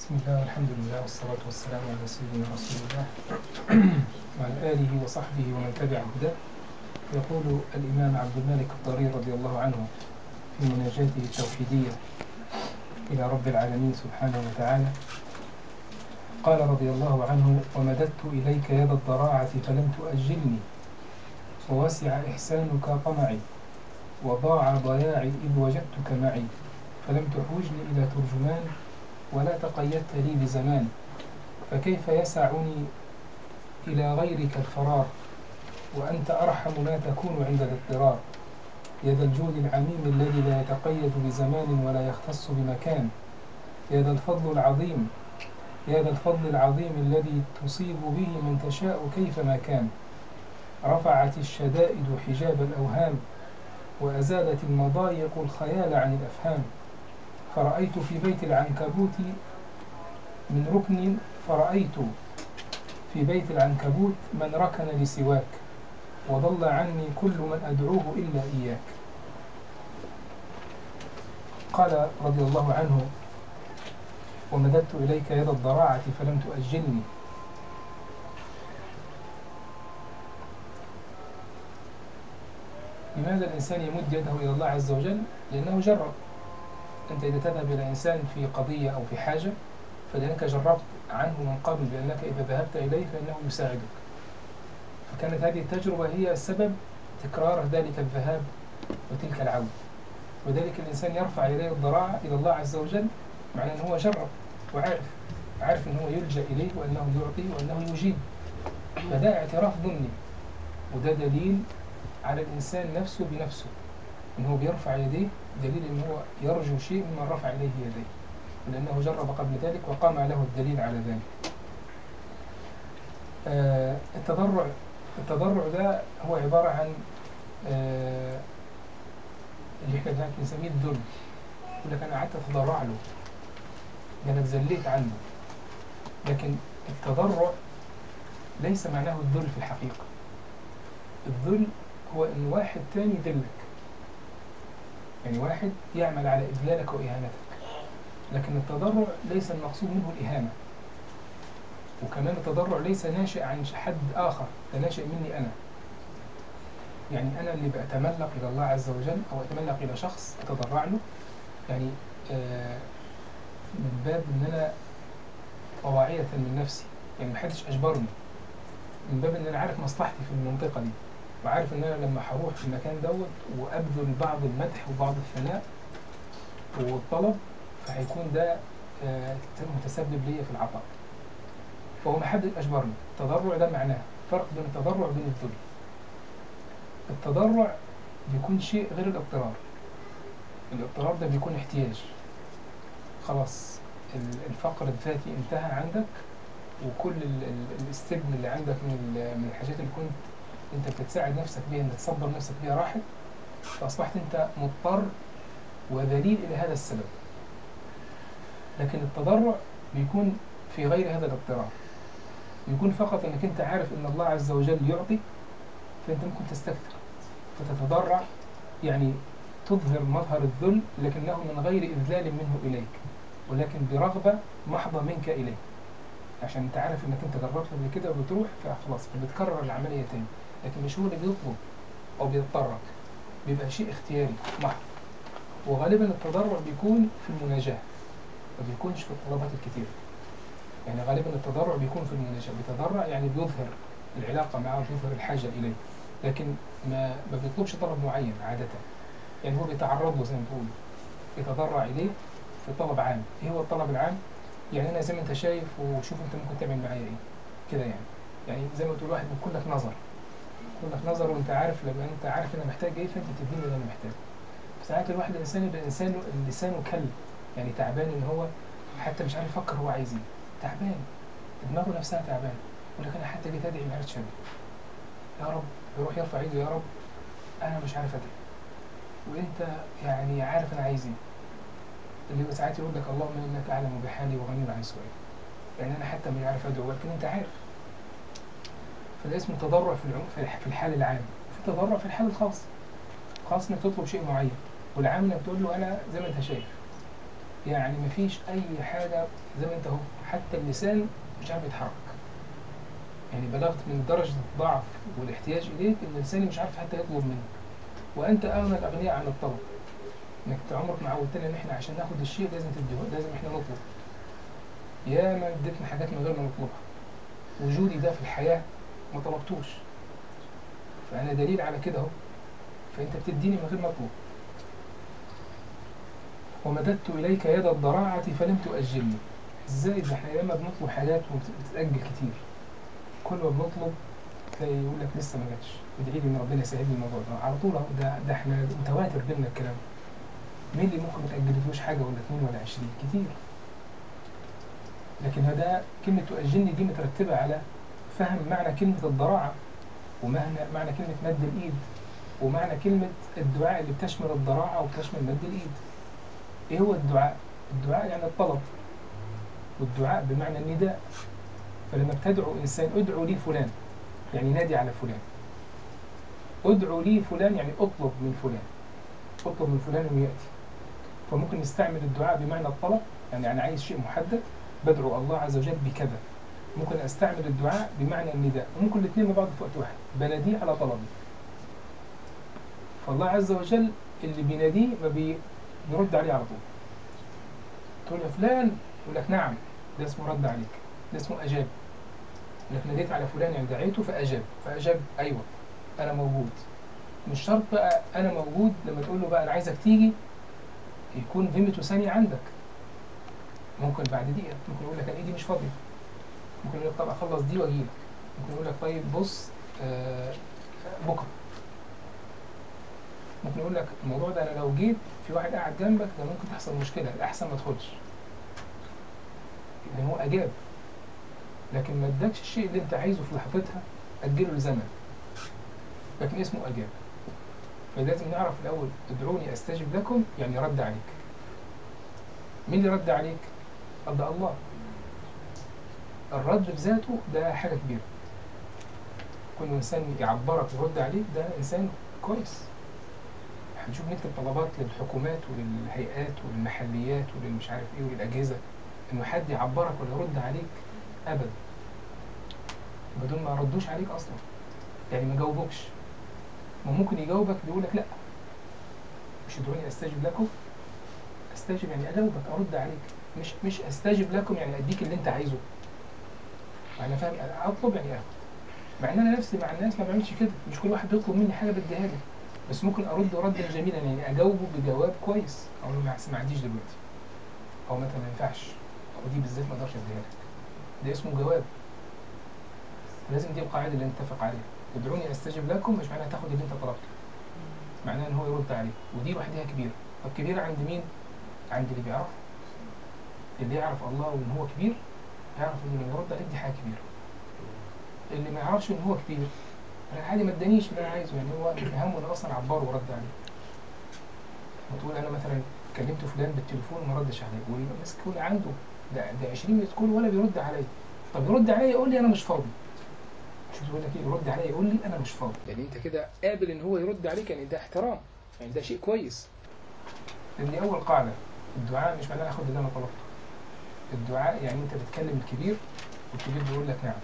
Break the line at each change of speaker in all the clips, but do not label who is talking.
بسم الله والحمد لله والصلاة والسلام على سيدنا رسول الله وعلى آله وصحبه ومن تبع هداه يقول الإمام عبد الملك الضرير رضي الله عنه في مناجاته التوحيدية إلى رب العالمين سبحانه وتعالى قال رضي الله عنه ومددت إليك يد الضراعة فلم تؤجلني ووسع إحسانك طمعي وضاع ضياعي إذ وجدتك معي فلم تحوجني إلى ترجمان ولا تقيدت لي بزمان فكيف يسعني إلى غيرك الفرار وأنت أرحم ما تكون عند الاضطرار يد الجود العميم الذي لا يتقيد بزمان ولا يختص بمكان يد الفضل العظيم يد الفضل العظيم الذي تصيب به من تشاء كيفما كان رفعت الشدائد حجاب الأوهام وأزالت المضايق الخيال عن الأفهام فرأيت في بيت العنكبوت من ركن فرأيت في بيت العنكبوت من ركن لسواك وضل عني كل من أدعوه إلا إياك قال رضي الله عنه ومددت إليك يد الضراعة فلم تؤجلني لماذا الإنسان يمد يده إلى الله عز وجل؟ لأنه جرب أنت إذا تذهب إلى إنسان في قضية أو في حاجة فلأنك جربت عنه من قبل بأنك إذا ذهبت إليه فإنه يساعدك فكانت هذه التجربة هي سبب تكرار ذلك الذهاب وتلك العودة وذلك الإنسان يرفع يديه الضراعة إلى الله عز وجل مع أنه هو جرب وعارف عارف أنه يلجأ إليه وأنه يعطي وأنه يجيب فده اعتراف ضمني وده دليل على الإنسان نفسه بنفسه إن هو بيرفع يديه دليل إن هو يرجو شيء مما رفع إليه يديه لأنه جرب قبل ذلك وقام له الدليل على ذلك آه التضرع التضرع ده هو عبارة عن آه اللي احنا دلوقتي بنسميه الذل يقول لك أنا قعدت أتضرع له ده أنا اتذليت عنه لكن التضرع ليس معناه الذل في الحقيقة الذل هو إن واحد تاني يذلك يعني واحد يعمل على إذلالك وإهانتك لكن التضرع ليس المقصود منه الإهانة وكمان التضرع ليس ناشئ عن حد آخر ده ناشئ مني أنا يعني أنا اللي بأتملق إلى الله عز وجل أو أتملق إلى شخص أتضرع له يعني آه من باب إن أنا طواعية من نفسي يعني محدش أجبرني من باب إن أنا عارف مصلحتي في المنطقة دي وعارف إن أنا لما هروح في المكان دوت وأبذل بعض المدح وبعض الثناء والطلب فهيكون ده آه متسبب ليا في العطاء فهو ما حدش أجبرني التضرع ده معناه فرق بين التضرع وبين الذل التضرع بيكون شيء غير الاضطرار الاضطرار ده بيكون احتياج خلاص الفقر الذاتي انتهى عندك وكل الاستبن اللي عندك من من الحاجات اللي كنت انت بتساعد نفسك بيها انك تصبر نفسك بيها راحت فاصبحت انت مضطر وذليل الى هذا السبب لكن التضرع بيكون في غير هذا الاضطرار يكون فقط انك انت عارف ان الله عز وجل يعطي فانت ممكن تستكثر فتتضرع يعني تظهر مظهر الذل لكنه من غير إذلال منه إليك ولكن برغبة محضة منك إليه عشان انت عارف انك انت جربت قبل كده وبتروح فخلاص فبتكرر العملية تاني لكن مش هو اللي بيطلب او بيضطرك بيبقى شيء اختياري محض وغالبا التضرع بيكون في المناجاة ما بيكونش في الطلبات الكتير يعني غالبا التضرع بيكون في المناجاة بيتضرع يعني بيظهر العلاقة معه بيظهر الحاجة إليه لكن ما ما بيطلبش طلب معين عادة يعني هو بيتعرض له زي ما بتقول يتضرع إليه في طلب عام إيه هو الطلب العام؟ يعني أنا زي ما أنت شايف وشوف أنت ممكن تعمل معايا إيه كده يعني يعني زي ما تقول واحد بيكون لك نظر يكون لك نظر وأنت عارف لما أنت عارف أنا محتاج إيه فأنت تديني اللي أنا محتاجه ساعات الواحد الإنسان يبقى إنسان لسانه كل يعني تعبان إن هو حتى مش عارف يفكر هو عايز إيه تعبان دماغه نفسها تعبان يقول لك أنا حتى جيت أدعي ما عرفتش أدعي يا رب يروح يرفع ايده يا رب انا مش عارف ادعي وانت يعني عارف انا عايز ايه اللي ساعات يقول لك اللهم انك اعلم بحالي وغني عن سؤالي يعني انا حتى مش عارف ادعو ولكن انت عارف فده اسمه تضرع في العم في الحال العام في تضرع في الحال الخاص خاص انك تطلب شيء معين والعام انك تقول له انا زي ما انت شايف يعني مفيش اي حاجه زي ما انت اهو حتى اللسان مش عارف يتحرك يعني بلغت من درجه الضعف والاحتياج اليك ان لساني مش عارف حتى يطلب منك وانت اغنى الاغنياء عن الطلب انك أنت عمرك ما عودتنا ان احنا عشان ناخد الشيء لازم تديه لازم احنا نطلب يا ما اديتنا حاجات من غير ما نطلبها وجودي ده في الحياه ما طلبتوش فانا دليل على كده اهو فانت بتديني من غير ما اطلب ومددت اليك يد الضراعه فلم تؤجلني ازاي ده احنا لما بنطلب حاجات وبتتاجل كتير كل ما بنطلب تلاقي يقول لك لسه ما جاتش ادعي لي ان ربنا يسهل لي الموضوع ده على طول اهو ده ده احنا متواتر بينا الكلام مين اللي ممكن ما تاجلتلوش حاجه ولا اتنين ولا عشرين كتير لكن هذا كلمه تؤجلني دي مترتبه على فهم معنى كلمه الضراعه ومعنى معنى كلمه مد الايد ومعنى كلمه الدعاء اللي بتشمل الضراعه وبتشمل مد الايد ايه هو الدعاء الدعاء يعني الطلب والدعاء بمعنى النداء فلما بتدعو انسان ادعو لي فلان يعني نادي على فلان ادعو لي فلان يعني اطلب من فلان اطلب من فلان انه ياتي فممكن نستعمل الدعاء بمعنى الطلب يعني انا عايز شيء محدد بدعو الله عز وجل بكذا ممكن استعمل الدعاء بمعنى النداء وممكن الاثنين مع بعض في وقت واحد بناديه على طلبي فالله عز وجل اللي بيناديه ما بي- بيرد عليه على طول تقول يا فلان يقول لك نعم ده اسمه رد عليك ده اسمه اجاب انك ناديت على فلان يعني دعيته فاجاب فاجاب ايوه انا موجود مش شرط بقى انا موجود لما تقول له بقى انا عايزك تيجي يكون ذمته ثانيه عندك ممكن بعد دقيقه ممكن يقول لك انا ايدي مش فاضيه ممكن يقول لك طب اخلص دي واجي لك ممكن يقول لك طيب بص آه بكره ممكن يقول لك الموضوع ده انا لو جيت في واحد قاعد جنبك ده ممكن تحصل مشكله الاحسن ما تدخلش لان هو اجاب لكن ما ادكش الشيء اللي انت عايزه في لحظتها اجله لزمن لكن اسمه اجاب فلازم نعرف الاول ادعوني استجب لكم يعني رد عليك مين اللي رد عليك رد الله الرد بذاته ده حاجه كبيره كل انسان يعبرك ويرد عليك ده انسان كويس هنشوف نكتب طلبات للحكومات وللهيئات وللمحليات وللمش عارف ايه وللاجهزه انه حد يعبرك ولا يرد عليك ابدا بدون ما ردوش عليك اصلا يعني ما جاوبوكش ما ممكن يجاوبك بيقول لك لا مش ادعوني استجب لكم استجب يعني اجاوبك ارد عليك مش مش استجب لكم يعني اديك اللي انت عايزه انا فاهم اطلب يعني اخد مع ان انا نفسي مع الناس ما بعملش كده مش كل واحد بيطلب مني حاجه بديها له بس ممكن ارد ردا جميلا يعني اجاوبه بجواب كويس اقول له ما ما عنديش دلوقتي او مثلا ما ينفعش او دي بالذات ما اقدرش اديها لك ده اسمه جواب لازم دي القاعده اللي نتفق عليها ادعوني استجب لكم مش معناها تاخد اللي انت طلبته معناها ان هو يرد عليك ودي لوحدها كبيره طب كبيره عند مين عند اللي بيعرف اللي يعرف الله وان هو كبير يعرف ان لما يرد عليك دي حاجه كبيره اللي ما يعرفش ان هو كبير انا عادي ما ادانيش اللي انا عايزه يعني هو مش همه انا اصلا عبره ورد عليه وتقول انا مثلا كلمت فلان بالتليفون ما ردش عليا ويبقى ماسك كل عنده ده ده 20 مسك كول ولا بيرد عليا طب يرد عليا يقول لي انا مش فاضي شوف بيقول لك ايه يرد عليا يقول لي انا مش فاضي يعني انت كده قابل ان هو يرد عليك يعني ده احترام يعني ده شيء كويس لان دي اول قاعده الدعاء مش معناه اخد اللي انا طلبته الدعاء يعني انت بتكلم الكبير والكبير بيقول لك نعم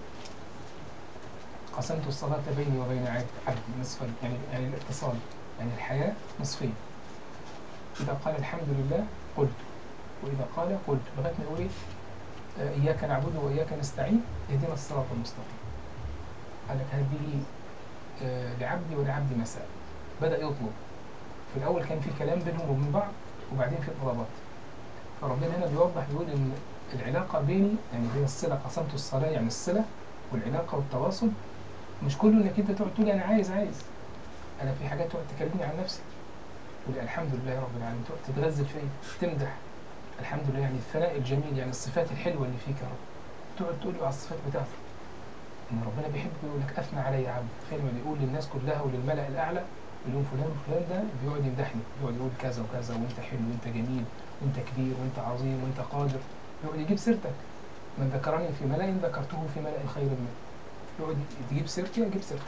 قسمت الصلاة بيني وبين عبدي نصفين يعني يعني الاتصال يعني الحياة نصفين إذا قال الحمد لله قلت وإذا قال قلت لغاية ما يقول إيه آه، إياك نعبد وإياك نستعين اهدنا الصراط المستقيم قال لك هذه آه، لعبدي ولعبدي مساء بدأ يطلب في الأول كان في كلام بينهم وبين بعض وبعدين في طلبات فربنا هنا بيوضح بيقول إن العلاقة بيني يعني بين الصلة قسمت الصلاة يعني الصلة والعلاقة والتواصل مش كله انك انت تقعد تقول انا عايز عايز انا في حاجات تقعد تكلمني عن نفسي تقول الحمد لله رب العالمين تقعد تتغزل فيا تمدح الحمد لله يعني الثناء الجميل يعني الصفات الحلوه اللي فيك يا رب تقعد تقول له على الصفات بتاعته ان ربنا بيحب يقول لك اثنى علي عبد تخيل لما بيقول للناس كلها وللملأ الاعلى يقول لهم فلان وفلان ده بيقعد يمدحني بيقعد يقول كذا وكذا وانت حلو وانت جميل وانت كبير وانت عظيم وانت قادر يقعد يجيب سيرتك من ذكرني في ملأ ذكرته في ملأ خير منه يقعد تجيب سيرتي اجيب سيرتك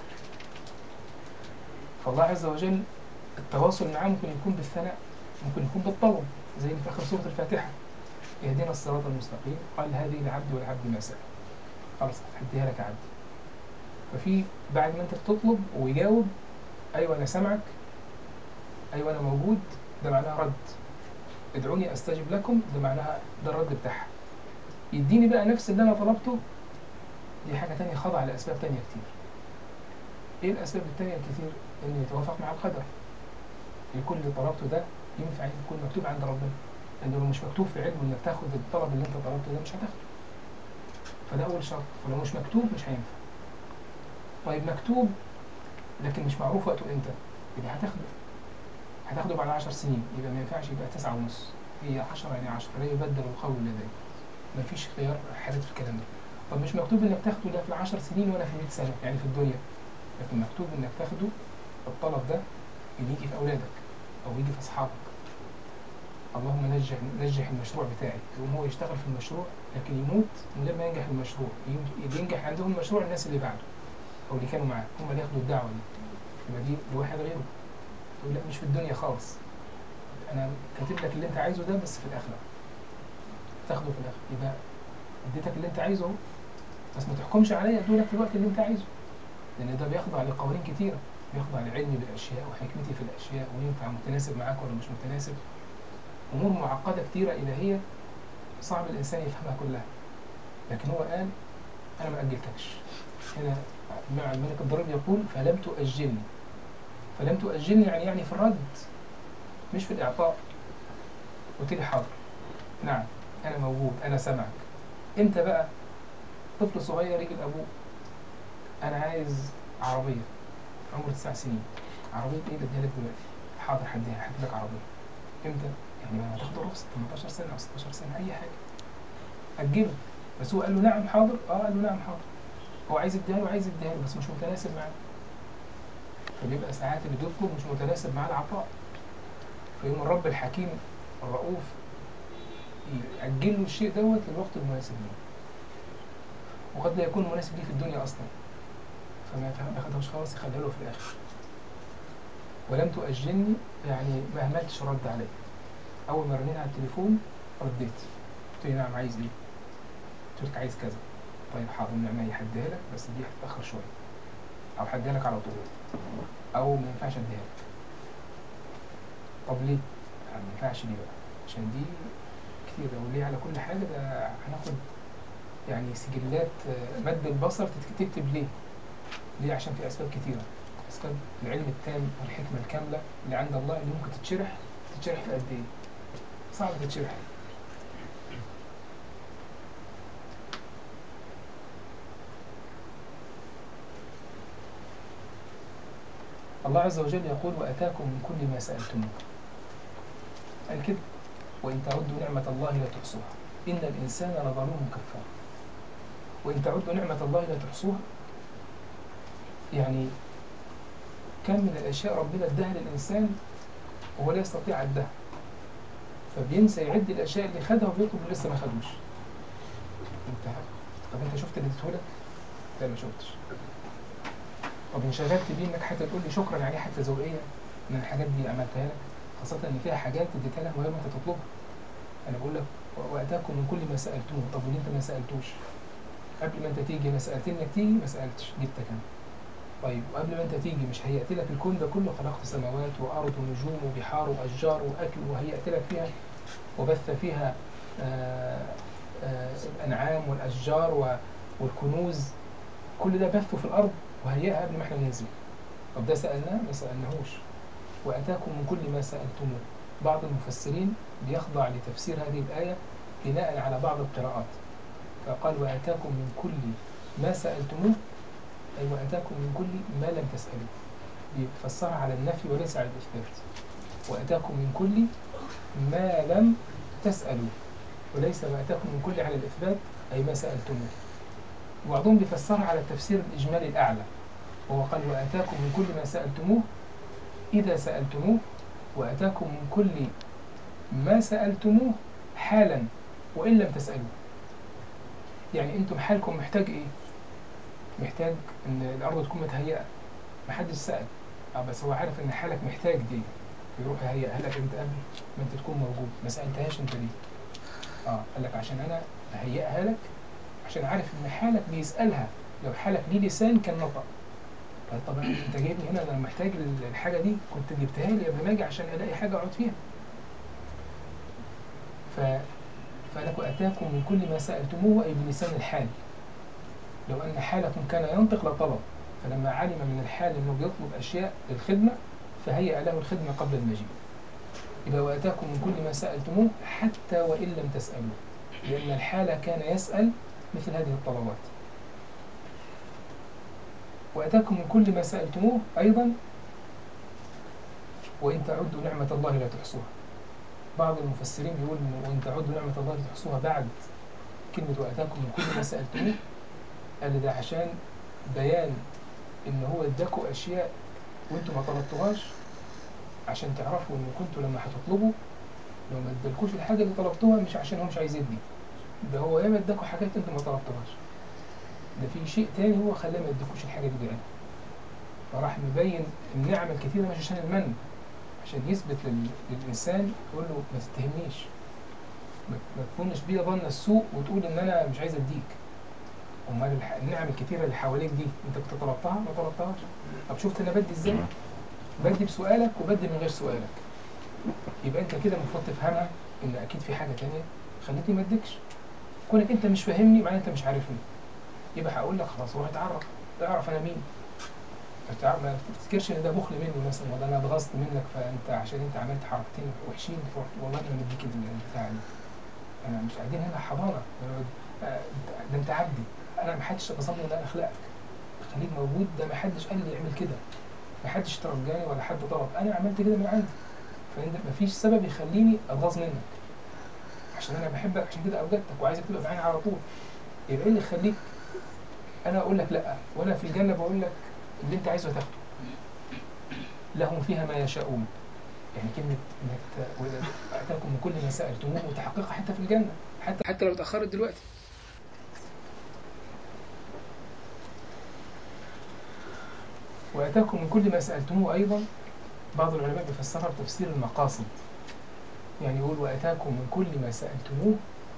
فالله عز وجل التواصل معاه ممكن يكون بالثناء ممكن يكون بالطلب زي اللي في آخر سورة الفاتحة اهدنا الصراط المستقيم قال هذه لعبدي والعبد ما سأل خلاص هديها لك يا عبدي ففي بعد ما انت بتطلب ويجاوب ايوه انا سامعك ايوه انا موجود ده معناها رد ادعوني استجب لكم ده معناها ده الرد بتاعها يديني بقى نفس اللي انا طلبته دي حاجة تانية خاضعة لأسباب تانية كتير ايه الأسباب التانية الكتير انه يتوافق مع القدر الكل اللي طلبته ده ينفع يكون مكتوب عند ربنا لأنه لو مش مكتوب في علمه انك تاخد الطلب اللي انت طلبته ده مش هتاخده فده أول شرط فلو مش مكتوب مش هينفع طيب مكتوب لكن مش معروف وقته امتى يبقى هتاخده هتاخده بعد عشر سنين يبقى ما ينفعش يبقى تسعة ونص هي عشرة يعني عشرة لا يبدل القول لدي مفيش خيار حادث في الكلام ده طب مش مكتوب انك تاخده لا في العشر سنين ولا في 100 سنة يعني في الدنيا لكن مكتوب انك تاخده الطلب ده اللي يجي في اولادك او يجي في اصحابك اللهم نجح نجح المشروع بتاعي يقوم هو يشتغل في المشروع لكن يموت من غير ما ينجح المشروع يم- ينجح عندهم مشروع الناس اللي بعده او اللي كانوا معاه هم اللي ياخدوا الدعوه دي يبقى دي لواحد غيره يقول لا مش في الدنيا خالص انا كاتب لك اللي انت عايزه ده بس في الاخره تاخده في الاخره يبقى اديتك اللي انت عايزه اهو بس ما تحكمش عليا ادولك في الوقت اللي انت عايزه لان ده بيخضع لقوانين كتيره بيخضع لعلمي بالاشياء وحكمتي في الاشياء وينفع متناسب معاك ولا مش متناسب امور معقده كتيره الهيه صعب الانسان يفهمها كلها لكن هو قال انا ما اجلتكش هنا مع الملك الضريب يقول فلم تؤجلني فلم تؤجلني يعني يعني في الرد مش في الاعطاء قلت لي حاضر نعم انا موجود انا سامعك انت بقى طفل صغير يجي لابوه انا عايز عربيه عمره تسع سنين عربيه ايه بديها لك دلوقتي حاضر هديها هدي لك عربيه امتى يعني ما هتاخد رخصه 18 سنه او 16 سنه اي حاجه هتجيبه بس هو قال له نعم حاضر اه قال له نعم حاضر هو عايز يديها له عايز يديها له بس مش متناسب معاه فبيبقى ساعات اللي بيطلب مش متناسب مع العطاء فيقوم الرب الحكيم الرؤوف يأجل له الشيء دوت للوقت المناسب ليه وقد لا يكون مناسب ليه في الدنيا أصلا فما ياخدهاش خلاص يخليها له في الآخر ولم تؤجلني يعني ما أهملتش رد عليه أول ما رنيت على التليفون رديت قلت له نعم عايز إيه؟ قلت لك عايز كذا طيب حاضر نعم هديها لك بس دي هتتأخر شوية أو هديها لك على طول أو ما ينفعش أديها لك طب ليه؟ يعني ما ينفعش ليه بقى؟ عشان دي كتير لو ليه على كل حاجة ده هناخد يعني سجلات آه، مد البصر تت- تكتب ليه؟ ليه؟ عشان في أسباب كتيرة أسباب العلم التام والحكمة الكاملة اللي عند الله اللي ممكن تتشرح تتشرح في قد إيه؟ صعب تتشرح الله عز وجل يقول وأتاكم من كل ما سألتموه قال كده وإن تعدوا نعمة الله لا تحصوها إن الإنسان لظلوم كفار وإن تعدوا نعمة الله لا تحصوها يعني كم من الأشياء ربنا اداها للإنسان وهو لا يستطيع عدها فبينسى يعد الأشياء اللي خدها وبيطلب اللي لسه ما خدوش انت طب انت شفت اللي اديتهولك؟ لا ما شفتش طب انشغلت بيه انك حتى تقول لي شكرا يعني حتى ذوقيا من الحاجات دي عملتها لك خاصة ان فيها حاجات اديتها لك من غير ما انت تطلبها انا بقول لك واتاكم من كل ما سالتوه طب وليه انت ما سالتوش قبل ما انت تيجي انا سالت انك تيجي ما سالتش جبتك انا طيب وقبل ما انت تيجي مش هيأت لك الكون ده كله خلقت سماوات وارض ونجوم وبحار واشجار واكل وهيأت لك فيها وبث فيها آه آه الانعام والاشجار و- والكنوز كل ده بثه في الارض وهيئها قبل ما احنا ننزل طب ده سالناه ما سالناهوش واتاكم من كل ما سالتموه بعض المفسرين بيخضع لتفسير هذه الايه بناء على بعض القراءات فقال واتاكم من كل ما سالتموه اي واتاكم من كل ما لم تسالوه بيفسرها على النفي وليس على الاثبات واتاكم من كل ما لم تسالوه وليس واتاكم من كل على الاثبات اي ما سالتموه وبعضهم بيفسرها على التفسير الإجمالي الأعلى وهو قال وآتاكم من كل ما سألتموه إذا سألتموه وآتاكم من كل ما سألتموه حالا وإن لم تسألوه يعني أنتم حالكم محتاج إيه؟ محتاج إن الأرض تكون متهيئة محدش سأل أه بس هو عارف إن حالك محتاج دي يروح يهيئها لك انت قبل ما انت تكون موجود ما سالتهاش انت ليه اه قال لك عشان انا اهيئها لك عشان عارف ان حالك بيسالها لو حالك ليه لسان كان نطق قال طبعا انت جايبني هنا انا محتاج الحاجه دي كنت جبتها لي قبل ما اجي عشان الاقي حاجه اقعد فيها ف فلك واتاكم من كل ما سالتموه اي بلسان الحال لو ان حالكم كان ينطق لطلب فلما علم من الحال انه بيطلب اشياء للخدمه فهيأ له الخدمه قبل المجيء يبقى واتاكم من كل ما سالتموه حتى وان لم تسالوه لان الحال كان يسال مثل هذه الطلبات واتاكم من كل ما سالتموه ايضا وان تعدوا نعمه الله لا تحصوها بعض المفسرين بيقول إن وان تعدوا نعمه الله لا تحصوها بعد كلمه واتاكم من كل ما سالتموه قال ده عشان بيان ان هو اداكوا اشياء وانتوا ما طلبتوهاش عشان تعرفوا ان كنتوا لما هتطلبوا لو ما ادالكوش الحاجه اللي طلبتوها مش عشان هو مش عايز يدي ده هو ياما اداكوا حاجات انتوا ما طلبتوهاش ده في شيء تاني هو خلاه ما يديكوش الحاجه دي بعينها فراح مبين النعم الكثيره مش عشان المن عشان يثبت لل... للانسان يقول له ما تتهمنيش ما, ما تكونش بيا ظن السوء وتقول ان انا مش عايز اديك امال الح... النعم الكثيره اللي حواليك دي انت كنت طلبتها ما طلبتهاش طب شفت انا بدي ازاي بدي بسؤالك وبدي من غير سؤالك يبقى انت كده المفروض تفهمها ان اكيد في حاجه تانية خلتني ما اديكش كونك انت مش فاهمني معناه انت مش عارفني يبقى هقول لك خلاص روح اتعرف تعرف انا مين تعرف ما تفتكرش ان ده بخل مني مثلا ولا انا اتغصت منك فانت عشان انت عملت حركتين وحشين فرحت والله انا مديك البتاع دي انا مش قاعدين هنا حضانه ده انت عبدي انا ما حدش غصبني ان انا اخلقك خليك موجود ده ما حدش قال لي اعمل كده ما حدش ترجاني ولا حد طلب انا عملت كده من عندي فانت ما فيش سبب يخليني اتغاظ منك عشان انا بحبك عشان كده اوجدتك وعايزك تبقى معايا على طول يبقى ايه اللي يخليك انا اقول لك لا وانا في الجنه بقول لك اللي انت عايزه تاخده لهم فيها ما يشاءون يعني كلمة انك اتاكم من كل ما سألتموه متحققة حتى في الجنة حتى حتى لو اتأخرت دلوقتي واتاكم من كل ما سألتموه أيضا بعض العلماء بيفسرها بتفسير المقاصد يعني يقول واتاكم من كل ما سألتموه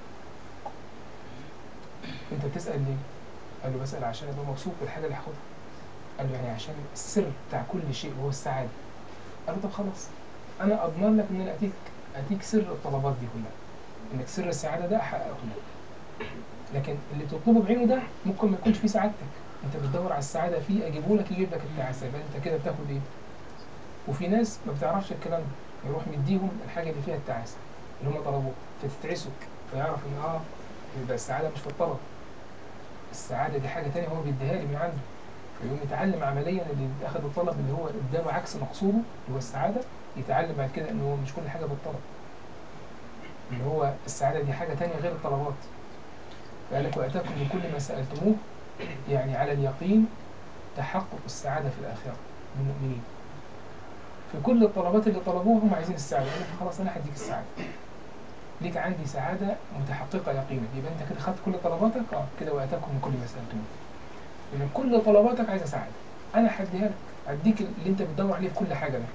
انت بتسأل ليه؟ قال له بسأل عشان ابقى مبسوط بالحاجة اللي هاخدها قال له يعني عشان السر بتاع كل شيء وهو السعادة قال له طب خلاص انا اضمن لك ان انا اتيك اتيك سر الطلبات دي كلها انك سر السعادة ده احققه لك لكن اللي تطلبه بعينه ده ممكن ما يكونش فيه سعادتك انت بتدور على السعادة فيه اجيبه لك يجيب لك التعاسة يبقى انت كده بتاخد ايه وفي ناس ما بتعرفش الكلام ده يروح مديهم الحاجة اللي فيها التعاسة اللي هم طلبوه فتتعسوا فيعرف ان اه يبقى السعادة مش في الطلب السعادة دي حاجة تانية هو بيديها لي من عنده فيقوم يتعلم عمليا اللي اخذ الطلب اللي هو اداله عكس مقصوده اللي هو السعادة يتعلم بعد كده ان هو مش كل حاجة بالطلب اللي هو السعادة دي حاجة تانية غير الطلبات فقال لك واتاكم من كل ما سألتموه يعني على اليقين تحقق السعادة في الآخرة للمؤمنين في كل الطلبات اللي طلبوها هم عايزين السعادة قال لك خلاص أنا هديك السعادة ليك عندي سعادة متحققة يقينا يبقى أنت كده خدت كل طلباتك اه كده واتاكم من كل ما سألتموه لأن كل طلباتك عايزة سعادة أنا هديها لك هديك اللي أنت بتدور عليه في كل حاجة ده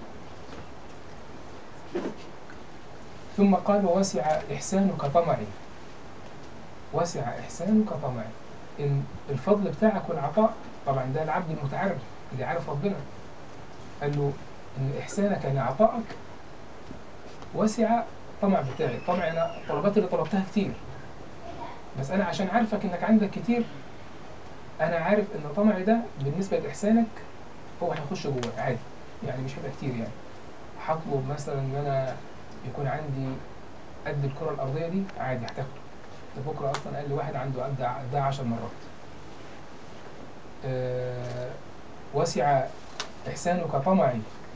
ثم قال ووسع إحسانك طمعي وسع إحسانك طمعي إن الفضل بتاعك والعطاء طبعا ده العبد المتعرف اللي عارف ربنا قال له إن إحسانك يعني عطائك وسع الطمع بتاعي طمع أنا الطلبات اللي طلبتها كتير بس أنا عشان عارفك إنك عندك كتير أنا عارف إن طمعي ده بالنسبة لإحسانك هو هيخش جوه عادي يعني مش هيبقى كتير يعني هطلب مثلا إن أنا يكون عندي قد الكرة الأرضية دي عادي هتاخده ده بكرة أصلا قال لي واحد عنده قد ده 10 مرات أه وسع إحسانك طمعي